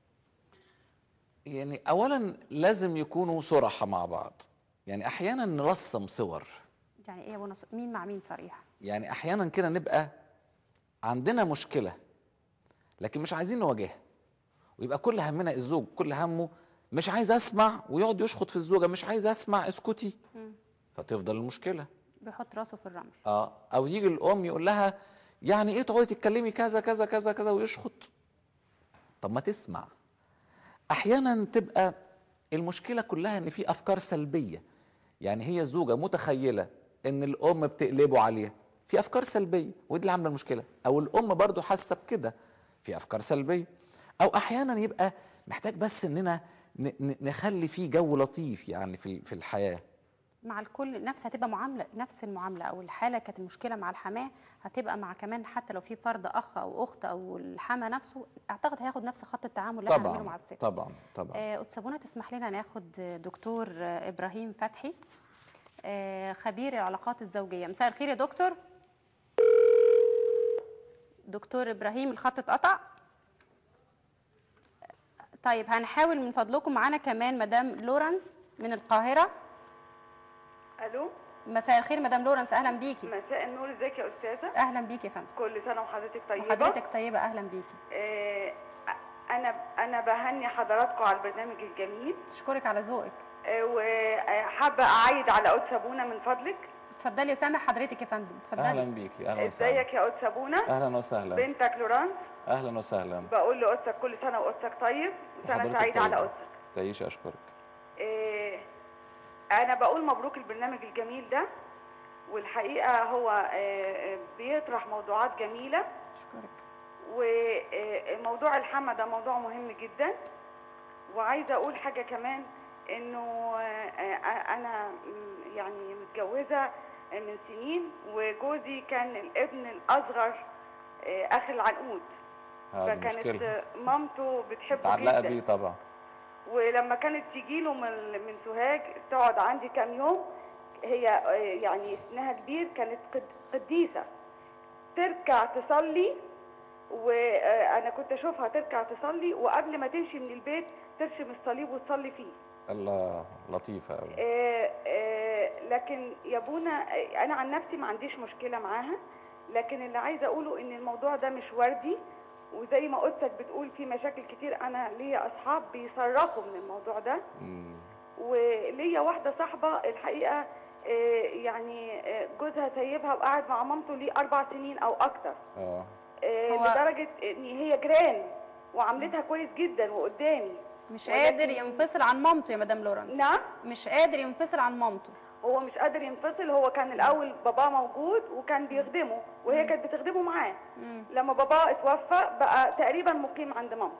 [SPEAKER 2] يعني اولا لازم يكونوا صراحه مع بعض يعني احيانا نرسم صور
[SPEAKER 1] يعني إيه يا بونا مين مع مين صريح
[SPEAKER 2] يعني احيانا كده نبقى عندنا مشكله لكن مش عايزين نواجهها ويبقى كل همنا الزوج كل همه مش عايز اسمع ويقعد يشخط في الزوجه مش عايز اسمع اسكتي
[SPEAKER 1] مم.
[SPEAKER 2] فتفضل المشكله
[SPEAKER 1] بيحط راسه في الرمل
[SPEAKER 2] اه او يجي الام يقول لها يعني ايه تقعدي تتكلمي كذا كذا كذا كذا ويشخط طب ما تسمع احيانا تبقى المشكله كلها ان في افكار سلبيه يعني هي الزوجه متخيله ان الام بتقلبه عليها في افكار سلبيه ودي اللي عامله المشكله او الام برضو حاسه بكده في افكار سلبيه او احيانا يبقى محتاج بس اننا ن- ن- نخلي فيه جو لطيف يعني في في الحياه
[SPEAKER 1] مع الكل نفس هتبقى معامله نفس المعامله او الحاله كانت المشكله مع الحماه هتبقى مع كمان حتى لو في فرد اخ او اخت او الحما نفسه اعتقد هياخد نفس خط التعامل اللي احنا بنعمله مع
[SPEAKER 2] طبعا
[SPEAKER 1] الست
[SPEAKER 2] طبعا طبعا
[SPEAKER 1] آه، أتسابونا تسمح لنا ناخد دكتور آه، إبراهيم فتحي آه، خبير العلاقات الزوجية مساء الخير يا دكتور دكتور إبراهيم الخط اتقطع طيب هنحاول من فضلكم معانا كمان مدام لورنس من القاهرة
[SPEAKER 18] الو
[SPEAKER 1] مساء الخير مدام لورنس أهلا بيكي
[SPEAKER 18] مساء النور ازيك يا استاذه
[SPEAKER 1] أهلا بيكي يا فندم
[SPEAKER 18] كل سنه وحضرتك طيبه
[SPEAKER 1] وحضرتك طيبة أهلا بيكي
[SPEAKER 18] آه انا انا بهني حضراتكم على البرنامج الجميل
[SPEAKER 1] أشكرك على ذوقك
[SPEAKER 18] آه وحابه اعيد على قد سابونا من فضلك
[SPEAKER 1] اتفضلي يا سامح حضرتك يا فندم اتفضلي
[SPEAKER 2] اهلا بيكي اهلا وسهلا
[SPEAKER 18] ازيك يا قد سابونا
[SPEAKER 2] اهلا وسهلا
[SPEAKER 18] بنتك لورانس
[SPEAKER 2] اهلا وسهلا
[SPEAKER 18] بقول لقدسك كل سنه وقدسك طيب وسنه
[SPEAKER 2] وحضرتك
[SPEAKER 18] سعيده على
[SPEAKER 2] طيبة.
[SPEAKER 18] قدسك
[SPEAKER 2] تعيش اشكرك
[SPEAKER 18] آه، انا بقول مبروك البرنامج الجميل ده والحقيقه هو آه، آه، بيطرح موضوعات جميله
[SPEAKER 1] اشكرك
[SPEAKER 18] وموضوع الحما ده موضوع مهم جدا وعايزه اقول حاجه كمان انه آه، آه، انا م- يعني متجوزه من سنين وجوزي كان الابن الاصغر آه، اخر العنقود
[SPEAKER 2] هذه
[SPEAKER 18] فكانت
[SPEAKER 2] مشكله
[SPEAKER 18] آه، مامته بتحبه
[SPEAKER 2] متعلقه
[SPEAKER 18] جدا
[SPEAKER 2] بيه طبعا
[SPEAKER 18] ولما كانت تيجي له من من سوهاج تقعد عندي كام يوم هي آه، يعني سنها كبير كانت قد- قديسه تركع تصلي وانا كنت اشوفها تركع تصلي وقبل ما تمشي من البيت ترسم الصليب وتصلي فيه
[SPEAKER 2] الله لطيفه قوي
[SPEAKER 18] آه، آه، لكن يا ابونا آه، انا عن نفسي ما عنديش مشكله معاها لكن اللي عايزه اقوله ان الموضوع ده مش وردي وزي ما قلتك بتقول في مشاكل كتير انا ليا اصحاب بيصرخوا من الموضوع ده وليا واحده صاحبه الحقيقه آه، يعني آه، جوزها سايبها وقاعد مع مامته ليه اربع سنين او اكتر
[SPEAKER 2] اه
[SPEAKER 18] آه،
[SPEAKER 1] هو-
[SPEAKER 18] لدرجه ان هي جيران وعاملتها كويس جدا وقدامي
[SPEAKER 1] مش
[SPEAKER 18] ولكن-
[SPEAKER 1] قادر ينفصل عن مامته يا مدام لورنس
[SPEAKER 18] نعم
[SPEAKER 1] مش قادر ينفصل عن مامته
[SPEAKER 18] هو مش قادر ينفصل هو كان الاول باباه موجود وكان بيخدمه وهي كانت بتخدمه معاه
[SPEAKER 1] مم.
[SPEAKER 18] لما باباه اتوفى بقى تقريبا مقيم عند مامته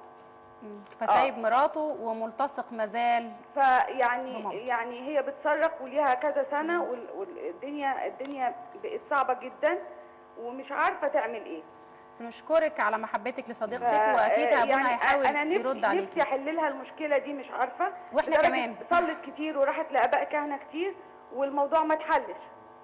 [SPEAKER 1] فسايب مراته وملتصق مازال
[SPEAKER 18] فيعني
[SPEAKER 1] بمامته.
[SPEAKER 18] يعني هي بتصرخ وليها كذا سنه وال- والدنيا الدنيا بقت صعبه جدا ومش عارفه تعمل ايه
[SPEAKER 1] نشكرك على محبتك لصديقتك
[SPEAKER 18] ف-
[SPEAKER 1] واكيد ابونا
[SPEAKER 18] يعني
[SPEAKER 1] هيحاول
[SPEAKER 18] انا نفسي
[SPEAKER 1] يرد
[SPEAKER 18] نفسي
[SPEAKER 1] عليكي
[SPEAKER 18] احل لها المشكله دي مش عارفه
[SPEAKER 1] وإحنا
[SPEAKER 18] لدرجة
[SPEAKER 1] كمان.
[SPEAKER 18] صلت كتير وراحت لاباء كهنه كتير والموضوع ما اتحلش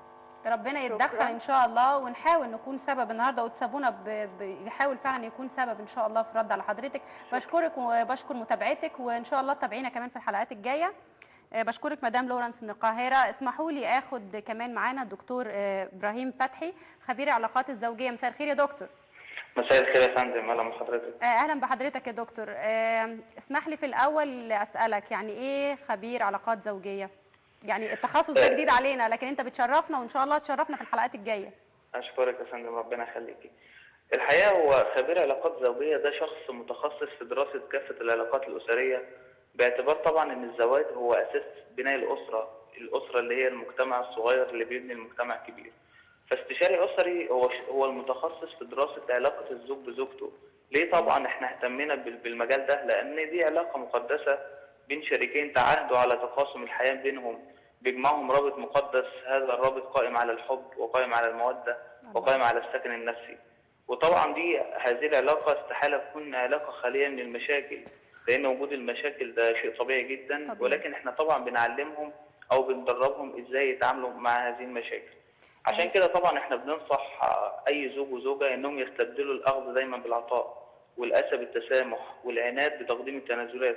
[SPEAKER 1] ربنا يتدخل ان شاء الله ونحاول نكون سبب النهارده وتسابونا ب- ب- يحاول فعلا يكون سبب ان شاء الله في رد على حضرتك بشكرك وبشكر متابعتك وان شاء الله تتابعينا كمان في الحلقات الجايه آه، بشكرك مدام لورنس من القاهره اسمحوا لي اخد كمان معانا الدكتور آه، ابراهيم فتحي خبير العلاقات الزوجيه مساء الخير يا دكتور
[SPEAKER 19] مساء الخير يا فندم اهلا بحضرتك
[SPEAKER 1] آه، اهلا بحضرتك يا دكتور آه، اسمح لي في الاول اسالك يعني ايه خبير علاقات زوجيه يعني التخصص ده
[SPEAKER 19] آه.
[SPEAKER 1] جديد علينا لكن انت بتشرفنا وان شاء الله تشرفنا في الحلقات الجايه
[SPEAKER 19] اشكرك يا فندم ربنا يخليكي الحقيقه هو خبير علاقات زوجيه ده شخص متخصص في دراسه كافه العلاقات الاسريه باعتبار طبعا ان الزواج هو اساس بناء الاسره الاسره اللي هي المجتمع الصغير اللي بيبني المجتمع الكبير فاستشاري اسري هو هو المتخصص في دراسه علاقه الزوج بزوجته ليه طبعا احنا اهتمينا بال- بالمجال ده لان دي علاقه مقدسه بين شريكين تعاهدوا على تقاسم الحياه بينهم بيجمعهم رابط مقدس هذا الرابط قائم على الحب وقائم على الموده وقائم على السكن النفسي وطبعا دي هذه العلاقه استحاله تكون علاقه خاليه من المشاكل لان وجود المشاكل ده شيء طبيعي جدا
[SPEAKER 1] طبيعي.
[SPEAKER 19] ولكن احنا طبعا بنعلمهم او بندربهم ازاي يتعاملوا مع هذه المشاكل عشان كده طبعا احنا بننصح آه، اي زوج وزوجه انهم يستبدلوا الاخذ دايما بالعطاء والاسى بالتسامح والعناد بتقديم التنازلات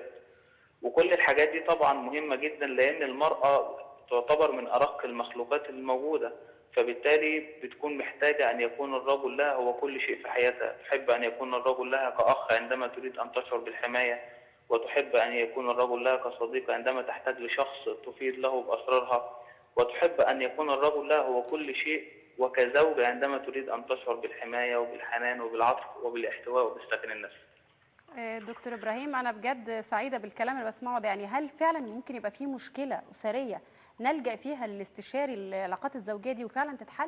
[SPEAKER 19] وكل الحاجات دي طبعا مهمه جدا لان المراه تعتبر من ارق المخلوقات الموجوده فبالتالي بتكون محتاجه ان يكون الرجل لها هو كل شيء في حياتها تحب ان يكون الرجل لها كاخ عندما تريد ان تشعر بالحمايه وتحب ان يكون الرجل لها كصديق عندما تحتاج لشخص تفيد له باسرارها وتحب ان يكون الرجل لها هو كل شيء وكزوجة عندما تريد ان تشعر بالحمايه وبالحنان وبالعطف وبالاحتواء وبالسكن النفسي
[SPEAKER 1] آه، دكتور ابراهيم انا بجد سعيده بالكلام اللي بسمعه ده يعني هل فعلا ممكن يبقى في مشكله اسريه نلجا فيها للاستشاري العلاقات الزوجيه دي وفعلا تتحل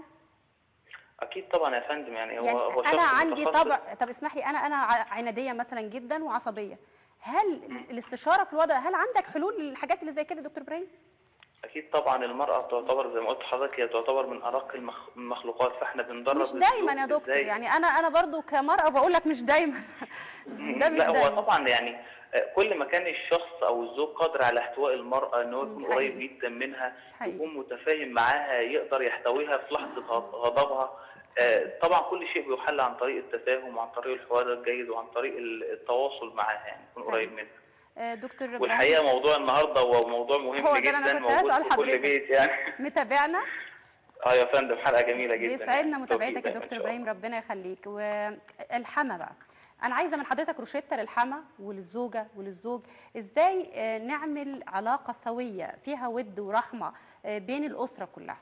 [SPEAKER 19] اكيد طبعا يا فندم يعني هو
[SPEAKER 1] يعني
[SPEAKER 19] هو
[SPEAKER 1] انا
[SPEAKER 19] شخص
[SPEAKER 1] عندي
[SPEAKER 19] متخصص.
[SPEAKER 1] طبع طب اسمح لي انا انا ع- عناديه مثلا جدا وعصبيه هل الاستشاره في الوضع هل عندك حلول للحاجات اللي زي كده يا دكتور ابراهيم
[SPEAKER 19] اكيد طبعا المراه تعتبر زي ما قلت لحضرتك هي تعتبر من ارق المخ- المخلوقات فاحنا بندرب
[SPEAKER 1] مش دايما يا
[SPEAKER 19] الزوج
[SPEAKER 1] دكتور
[SPEAKER 19] إزاي-
[SPEAKER 1] يعني انا انا برضو كمراه بقول لك مش دايما ده مش
[SPEAKER 19] لا هو
[SPEAKER 1] دايما
[SPEAKER 19] طبعا يعني آه، كل ما كان الشخص او الزوج قادر على احتواء المراه ان هو يكون
[SPEAKER 1] حقيقي.
[SPEAKER 19] قريب جدا منها
[SPEAKER 1] حقيقي.
[SPEAKER 19] يكون متفاهم معاها يقدر يحتويها في لحظه غض- غضبها آه، طبعا كل شيء بيحل عن طريق التفاهم وعن طريق الحوار الجيد وعن طريق ال- التواصل معاها يعني يكون قريب منها
[SPEAKER 1] آه، دكتور ابراهيم
[SPEAKER 19] والحقيقه موضوع النهارده هو موضوع مهم
[SPEAKER 1] هو ده اللي أنا
[SPEAKER 19] جدا
[SPEAKER 1] كنت
[SPEAKER 19] موجود
[SPEAKER 1] هسأل
[SPEAKER 19] في كل
[SPEAKER 1] حضرتك.
[SPEAKER 19] بيت يعني
[SPEAKER 1] متابعنا
[SPEAKER 19] اه يا فندم حلقه جميله جدا
[SPEAKER 1] بيسعدنا
[SPEAKER 19] يعني.
[SPEAKER 1] متابعتك
[SPEAKER 19] توفيق
[SPEAKER 1] يا
[SPEAKER 19] دايما إن
[SPEAKER 1] دكتور
[SPEAKER 19] شاء
[SPEAKER 1] ابراهيم ربنا يخليك والحما بقى انا عايزه من حضرتك روشته للحما وللزوجه وللزوج ازاي آه، نعمل علاقه سويه فيها ود ورحمه آه، بين الاسره كلها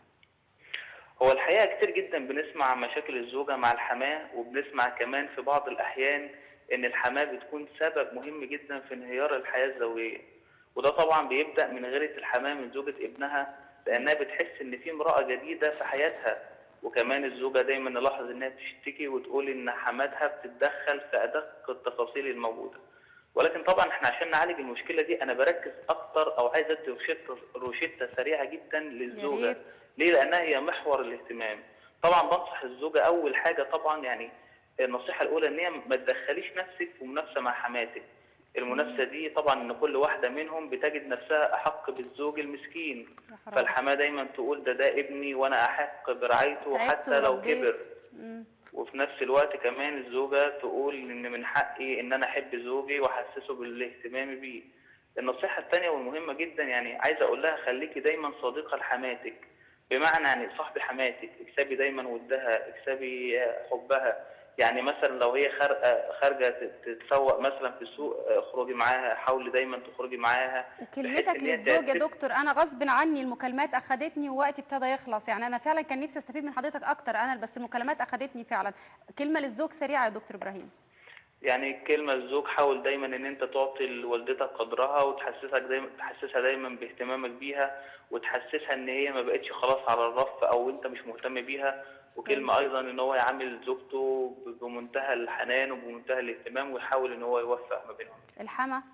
[SPEAKER 19] هو الحقيقة كتير جدا بنسمع عن مشاكل الزوجة مع الحماة وبنسمع كمان في بعض الأحيان إن الحماة بتكون سبب مهم جدا في انهيار الحياة الزوجية وده طبعا بيبدأ من غيرة الحماة من زوجة ابنها لأنها بتحس إن في امرأة جديدة في حياتها وكمان الزوجة دايما نلاحظ إنها بتشتكي وتقول إن حماتها بتتدخل في أدق التفاصيل الموجودة ولكن طبعا احنا عشان نعالج المشكلة دي أنا بركز أكتر أو عايز أدي روشتة روشتة سريعة جدا للزوجة
[SPEAKER 1] ريت.
[SPEAKER 19] ليه؟ لأنها هي محور الاهتمام. طبعا بنصح الزوجة أول حاجة طبعا يعني النصيحة الأولى إن هي ما تدخليش نفسك في منافسة مع حماتك. المنافسة دي طبعا إن كل واحدة منهم بتجد نفسها أحق بالزوج المسكين.
[SPEAKER 1] حرام.
[SPEAKER 19] فالحماة دايما تقول ده ده ابني وأنا أحق برعايته
[SPEAKER 1] تعبت
[SPEAKER 19] حتى لو
[SPEAKER 1] وربيت.
[SPEAKER 19] كبر.
[SPEAKER 1] مم.
[SPEAKER 19] وفي نفس الوقت كمان الزوجة تقول إن من حقي إن أنا أحب زوجي وأحسسه بالاهتمام بيه. النصيحة التانية والمهمة جدا يعني عايز أقول لها خليكي دايما صديقة لحماتك. بمعنى يعني صاحبي حماتك اكسبي دايما ودها اكسبي آه، حبها يعني مثلا لو هي خارجه خارجه تت- تتسوق مثلا في السوق آه، اخرجي معاها حاولي دايما تخرجي معاها بحيث
[SPEAKER 1] وكلمتك
[SPEAKER 19] إن هي
[SPEAKER 1] للزوج يا
[SPEAKER 19] تت-
[SPEAKER 1] دكتور انا غصب عني المكالمات اخدتني ووقتي ابتدى يخلص يعني انا فعلا كان نفسي استفيد من حضرتك اكتر انا بس المكالمات اخدتني فعلا كلمه للزوج سريعه يا دكتور ابراهيم
[SPEAKER 19] يعني كلمة للزوج حاول دايما ان انت تعطي لوالدتك قدرها وتحسسك دايما تحسسها دايما باهتمامك بيها وتحسسها ان هي ما بقتش خلاص على الرف او انت مش مهتم بيها وكلمة ايضا ان هو يعامل زوجته ب- بمنتهى الحنان وبمنتهى الاهتمام ويحاول ان هو يوفق ما بينهم
[SPEAKER 1] الحما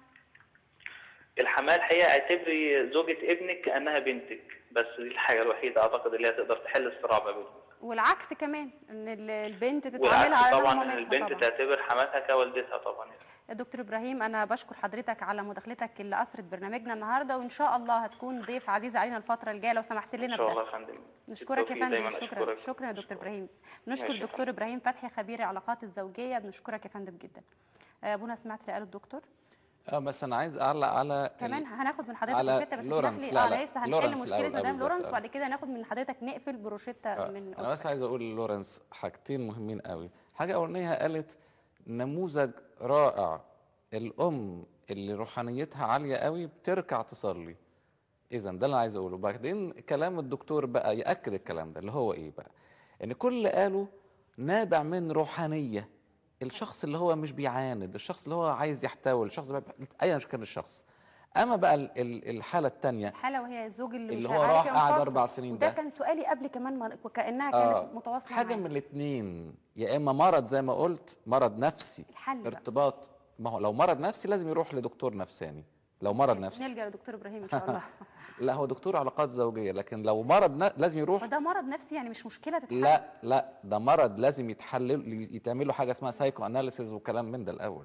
[SPEAKER 19] الحماة الحقيقة اعتبري زوجة ابنك كأنها بنتك بس دي الحاجة الوحيدة اعتقد اللي هي تقدر تحل الصراع ما بينهم
[SPEAKER 1] والعكس كمان ان ال- البنت تتعامل
[SPEAKER 19] والعكس
[SPEAKER 1] على إنها
[SPEAKER 19] طبعا ان
[SPEAKER 1] مامتها
[SPEAKER 19] البنت
[SPEAKER 1] طبعا.
[SPEAKER 19] تعتبر حماتها كوالدتها طبعا
[SPEAKER 1] يا دكتور ابراهيم انا بشكر حضرتك على مداخلتك اللي اثرت برنامجنا النهارده وان شاء الله هتكون ضيف عزيز علينا الفتره الجايه لو سمحت لنا
[SPEAKER 19] ان شاء
[SPEAKER 1] بده
[SPEAKER 19] الله يا فندم
[SPEAKER 1] نشكرك يا
[SPEAKER 19] بالتوفيق
[SPEAKER 1] فندم
[SPEAKER 19] دايما
[SPEAKER 1] شكرا
[SPEAKER 19] أشكرك.
[SPEAKER 1] شكرا يا دكتور ابراهيم بنشكر
[SPEAKER 19] ماشي يا
[SPEAKER 1] الدكتور ابراهيم فتحي خبير العلاقات الزوجيه بنشكرك يا فندم جدا آه، ابونا سمعت اللي قاله الدكتور
[SPEAKER 2] اه بس انا عايز اعلق على ال-
[SPEAKER 1] كمان هناخد من حضرتك
[SPEAKER 2] على
[SPEAKER 1] روشته بس اسمح
[SPEAKER 2] لورنس،
[SPEAKER 1] لي
[SPEAKER 2] لا،
[SPEAKER 1] اه
[SPEAKER 2] لا،
[SPEAKER 1] انا لسه هنحل
[SPEAKER 2] لورنس
[SPEAKER 1] مشكله
[SPEAKER 2] الأول، آه،
[SPEAKER 1] مدام
[SPEAKER 2] بالظبط،
[SPEAKER 1] لورنس
[SPEAKER 2] آه.
[SPEAKER 1] وبعد كده هناخد من حضرتك نقفل بروشته
[SPEAKER 2] آه،
[SPEAKER 1] من
[SPEAKER 2] انا بس عايز اقول لورنس حاجتين مهمين قوي حاجه اولانيه قالت نموذج رائع الام اللي روحانيتها عاليه قوي بتركع تصلي اذا ده اللي انا عايز اقوله بعدين كلام الدكتور بقى ياكد الكلام ده اللي هو ايه بقى ان كل اللي قاله نابع من روحانيه الشخص اللي هو مش بيعاند الشخص اللي هو عايز يحتوي الشخص اللي بقى- ايا كان الشخص اما بقى ال- ال- الحاله الثانيه
[SPEAKER 1] الحاله وهي الزوج اللي,
[SPEAKER 2] اللي
[SPEAKER 1] مش
[SPEAKER 2] هو
[SPEAKER 1] عارف
[SPEAKER 2] راح قعد
[SPEAKER 1] ينفصل.
[SPEAKER 2] أربع سنين
[SPEAKER 1] وده
[SPEAKER 2] ده.
[SPEAKER 1] كان سؤالي قبل كمان ما- وكانها
[SPEAKER 2] آه،
[SPEAKER 1] كانت متواصله
[SPEAKER 2] حاجه
[SPEAKER 1] معايا.
[SPEAKER 2] من الاثنين يا اما مرض زي ما قلت مرض نفسي
[SPEAKER 1] الحل بقى.
[SPEAKER 2] ارتباط ما هو لو مرض نفسي لازم يروح لدكتور نفساني لو مرض نفسي
[SPEAKER 1] نلجا لدكتور ابراهيم ان شاء الله
[SPEAKER 2] لا هو دكتور علاقات زوجيه لكن لو مرض ن... لازم يروح
[SPEAKER 1] وده مرض نفسي يعني مش مشكله تتحل
[SPEAKER 2] لا لا ده مرض لازم يتحلل يتعمل له حاجه اسمها سايكو اناليسيز وكلام من ده الاول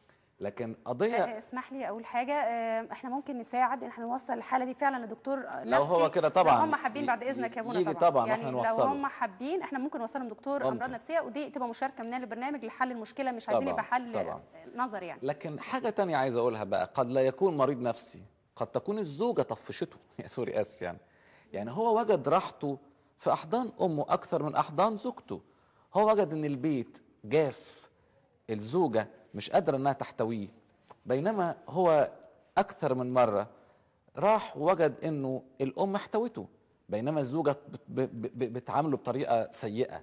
[SPEAKER 2] لكن قضيه
[SPEAKER 1] آه، اسمح لي اقول حاجه آه، احنا ممكن نساعد ان احنا نوصل الحاله دي فعلا لدكتور آه،
[SPEAKER 2] لو
[SPEAKER 1] نفسي
[SPEAKER 2] هو كده طبعاً
[SPEAKER 1] لو هم حابين بعد
[SPEAKER 2] ي-
[SPEAKER 1] اذنك يا منى
[SPEAKER 2] يجي
[SPEAKER 1] طبعا
[SPEAKER 2] طبعاً
[SPEAKER 1] يعني
[SPEAKER 2] وإحنا
[SPEAKER 1] لو
[SPEAKER 2] نوصله.
[SPEAKER 1] هم حابين احنا ممكن نوصلهم دكتور
[SPEAKER 2] ممكن.
[SPEAKER 1] امراض نفسيه ودي تبقى مشاركه من البرنامج لحل المشكله مش عايزين
[SPEAKER 2] طبعاً،
[SPEAKER 1] يبقى حل
[SPEAKER 2] طبعاً.
[SPEAKER 1] نظري يعني
[SPEAKER 2] لكن حاجة تانية عايز أقولها بقى قد لا يكون مريض نفسي قد تكون الزوجة طفشته يا سوري آسف يعني يعني هو وجد راحته في أحضان أمه أكثر من أحضان زوجته هو وجد إن البيت جاف الزوجة مش قادرة إنها تحتويه بينما هو أكثر من مرة راح وجد إنه الأم احتوته بينما الزوجة بت- ب- ب- بتعامله بطريقة سيئة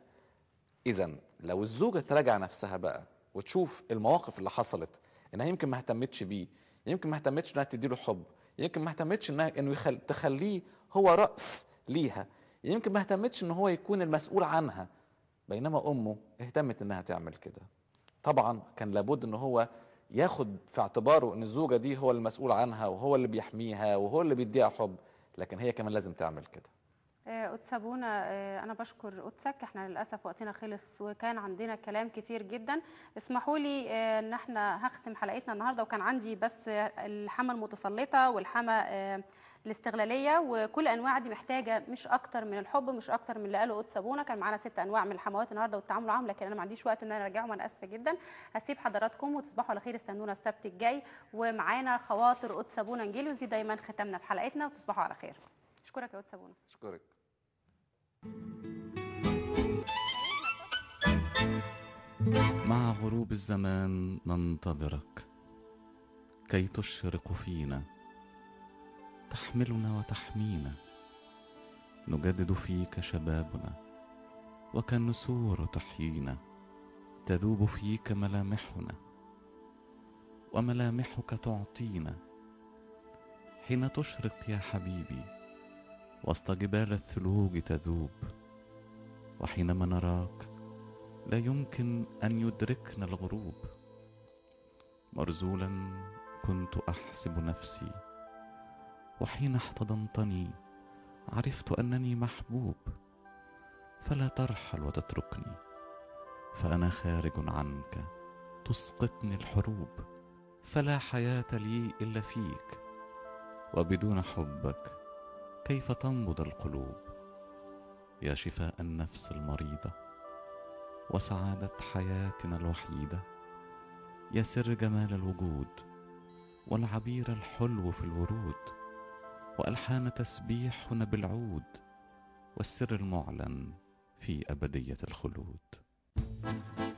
[SPEAKER 2] اذا لو الزوجه تراجع نفسها بقى وتشوف المواقف اللي حصلت انها يمكن ما اهتمتش بيه يمكن ما اهتمتش انها تديله حب يمكن ما اهتمتش انها انه يخل... تخليه هو راس ليها يمكن ما اهتمتش ان هو يكون المسؤول عنها بينما امه اهتمت انها تعمل كده طبعا كان لابد ان هو ياخد في اعتباره ان الزوجه دي هو المسؤول عنها وهو اللي بيحميها وهو اللي بيديها حب لكن هي كمان لازم تعمل كده
[SPEAKER 1] آه، قدس ابونا آه، انا بشكر قدسك احنا للاسف وقتنا خلص وكان عندنا كلام كتير جدا اسمحوا لي آه، ان احنا هختم حلقتنا النهارده وكان عندي بس آه، الحما المتسلطه والحما آه، الاستغلاليه وكل انواع دي محتاجه مش اكتر من الحب مش اكتر من اللي قاله قدس ابونا كان معانا ست انواع من الحموات النهارده والتعامل معاهم لكن انا ما عنديش وقت ان انا اراجعهم انا اسفه جدا هسيب حضراتكم وتصبحوا على خير استنونا السبت الجاي ومعانا خواطر قدس ابونا انجيليوس دي دايما ختامنا في حلقتنا وتصبحوا على خير اشكرك يا قدس ابونا
[SPEAKER 2] اشكرك مع غروب الزمان ننتظرك كي تشرق فينا تحملنا وتحمينا نجدد فيك شبابنا وكالنسور تحيينا تذوب فيك ملامحنا وملامحك تعطينا حين تشرق يا حبيبي وسط جبال الثلوج تذوب وحينما نراك لا يمكن ان يدركنا الغروب مرزولا كنت احسب نفسي وحين احتضنتني عرفت انني محبوب فلا ترحل وتتركني فانا خارج عنك تسقطني الحروب فلا حياه لي الا فيك وبدون حبك كيف تنبض القلوب يا شفاء النفس المريضه وسعاده حياتنا الوحيده يا سر جمال الوجود والعبير الحلو في الورود والحان تسبيحنا بالعود
[SPEAKER 20] والسر المعلن في أبدية الخلود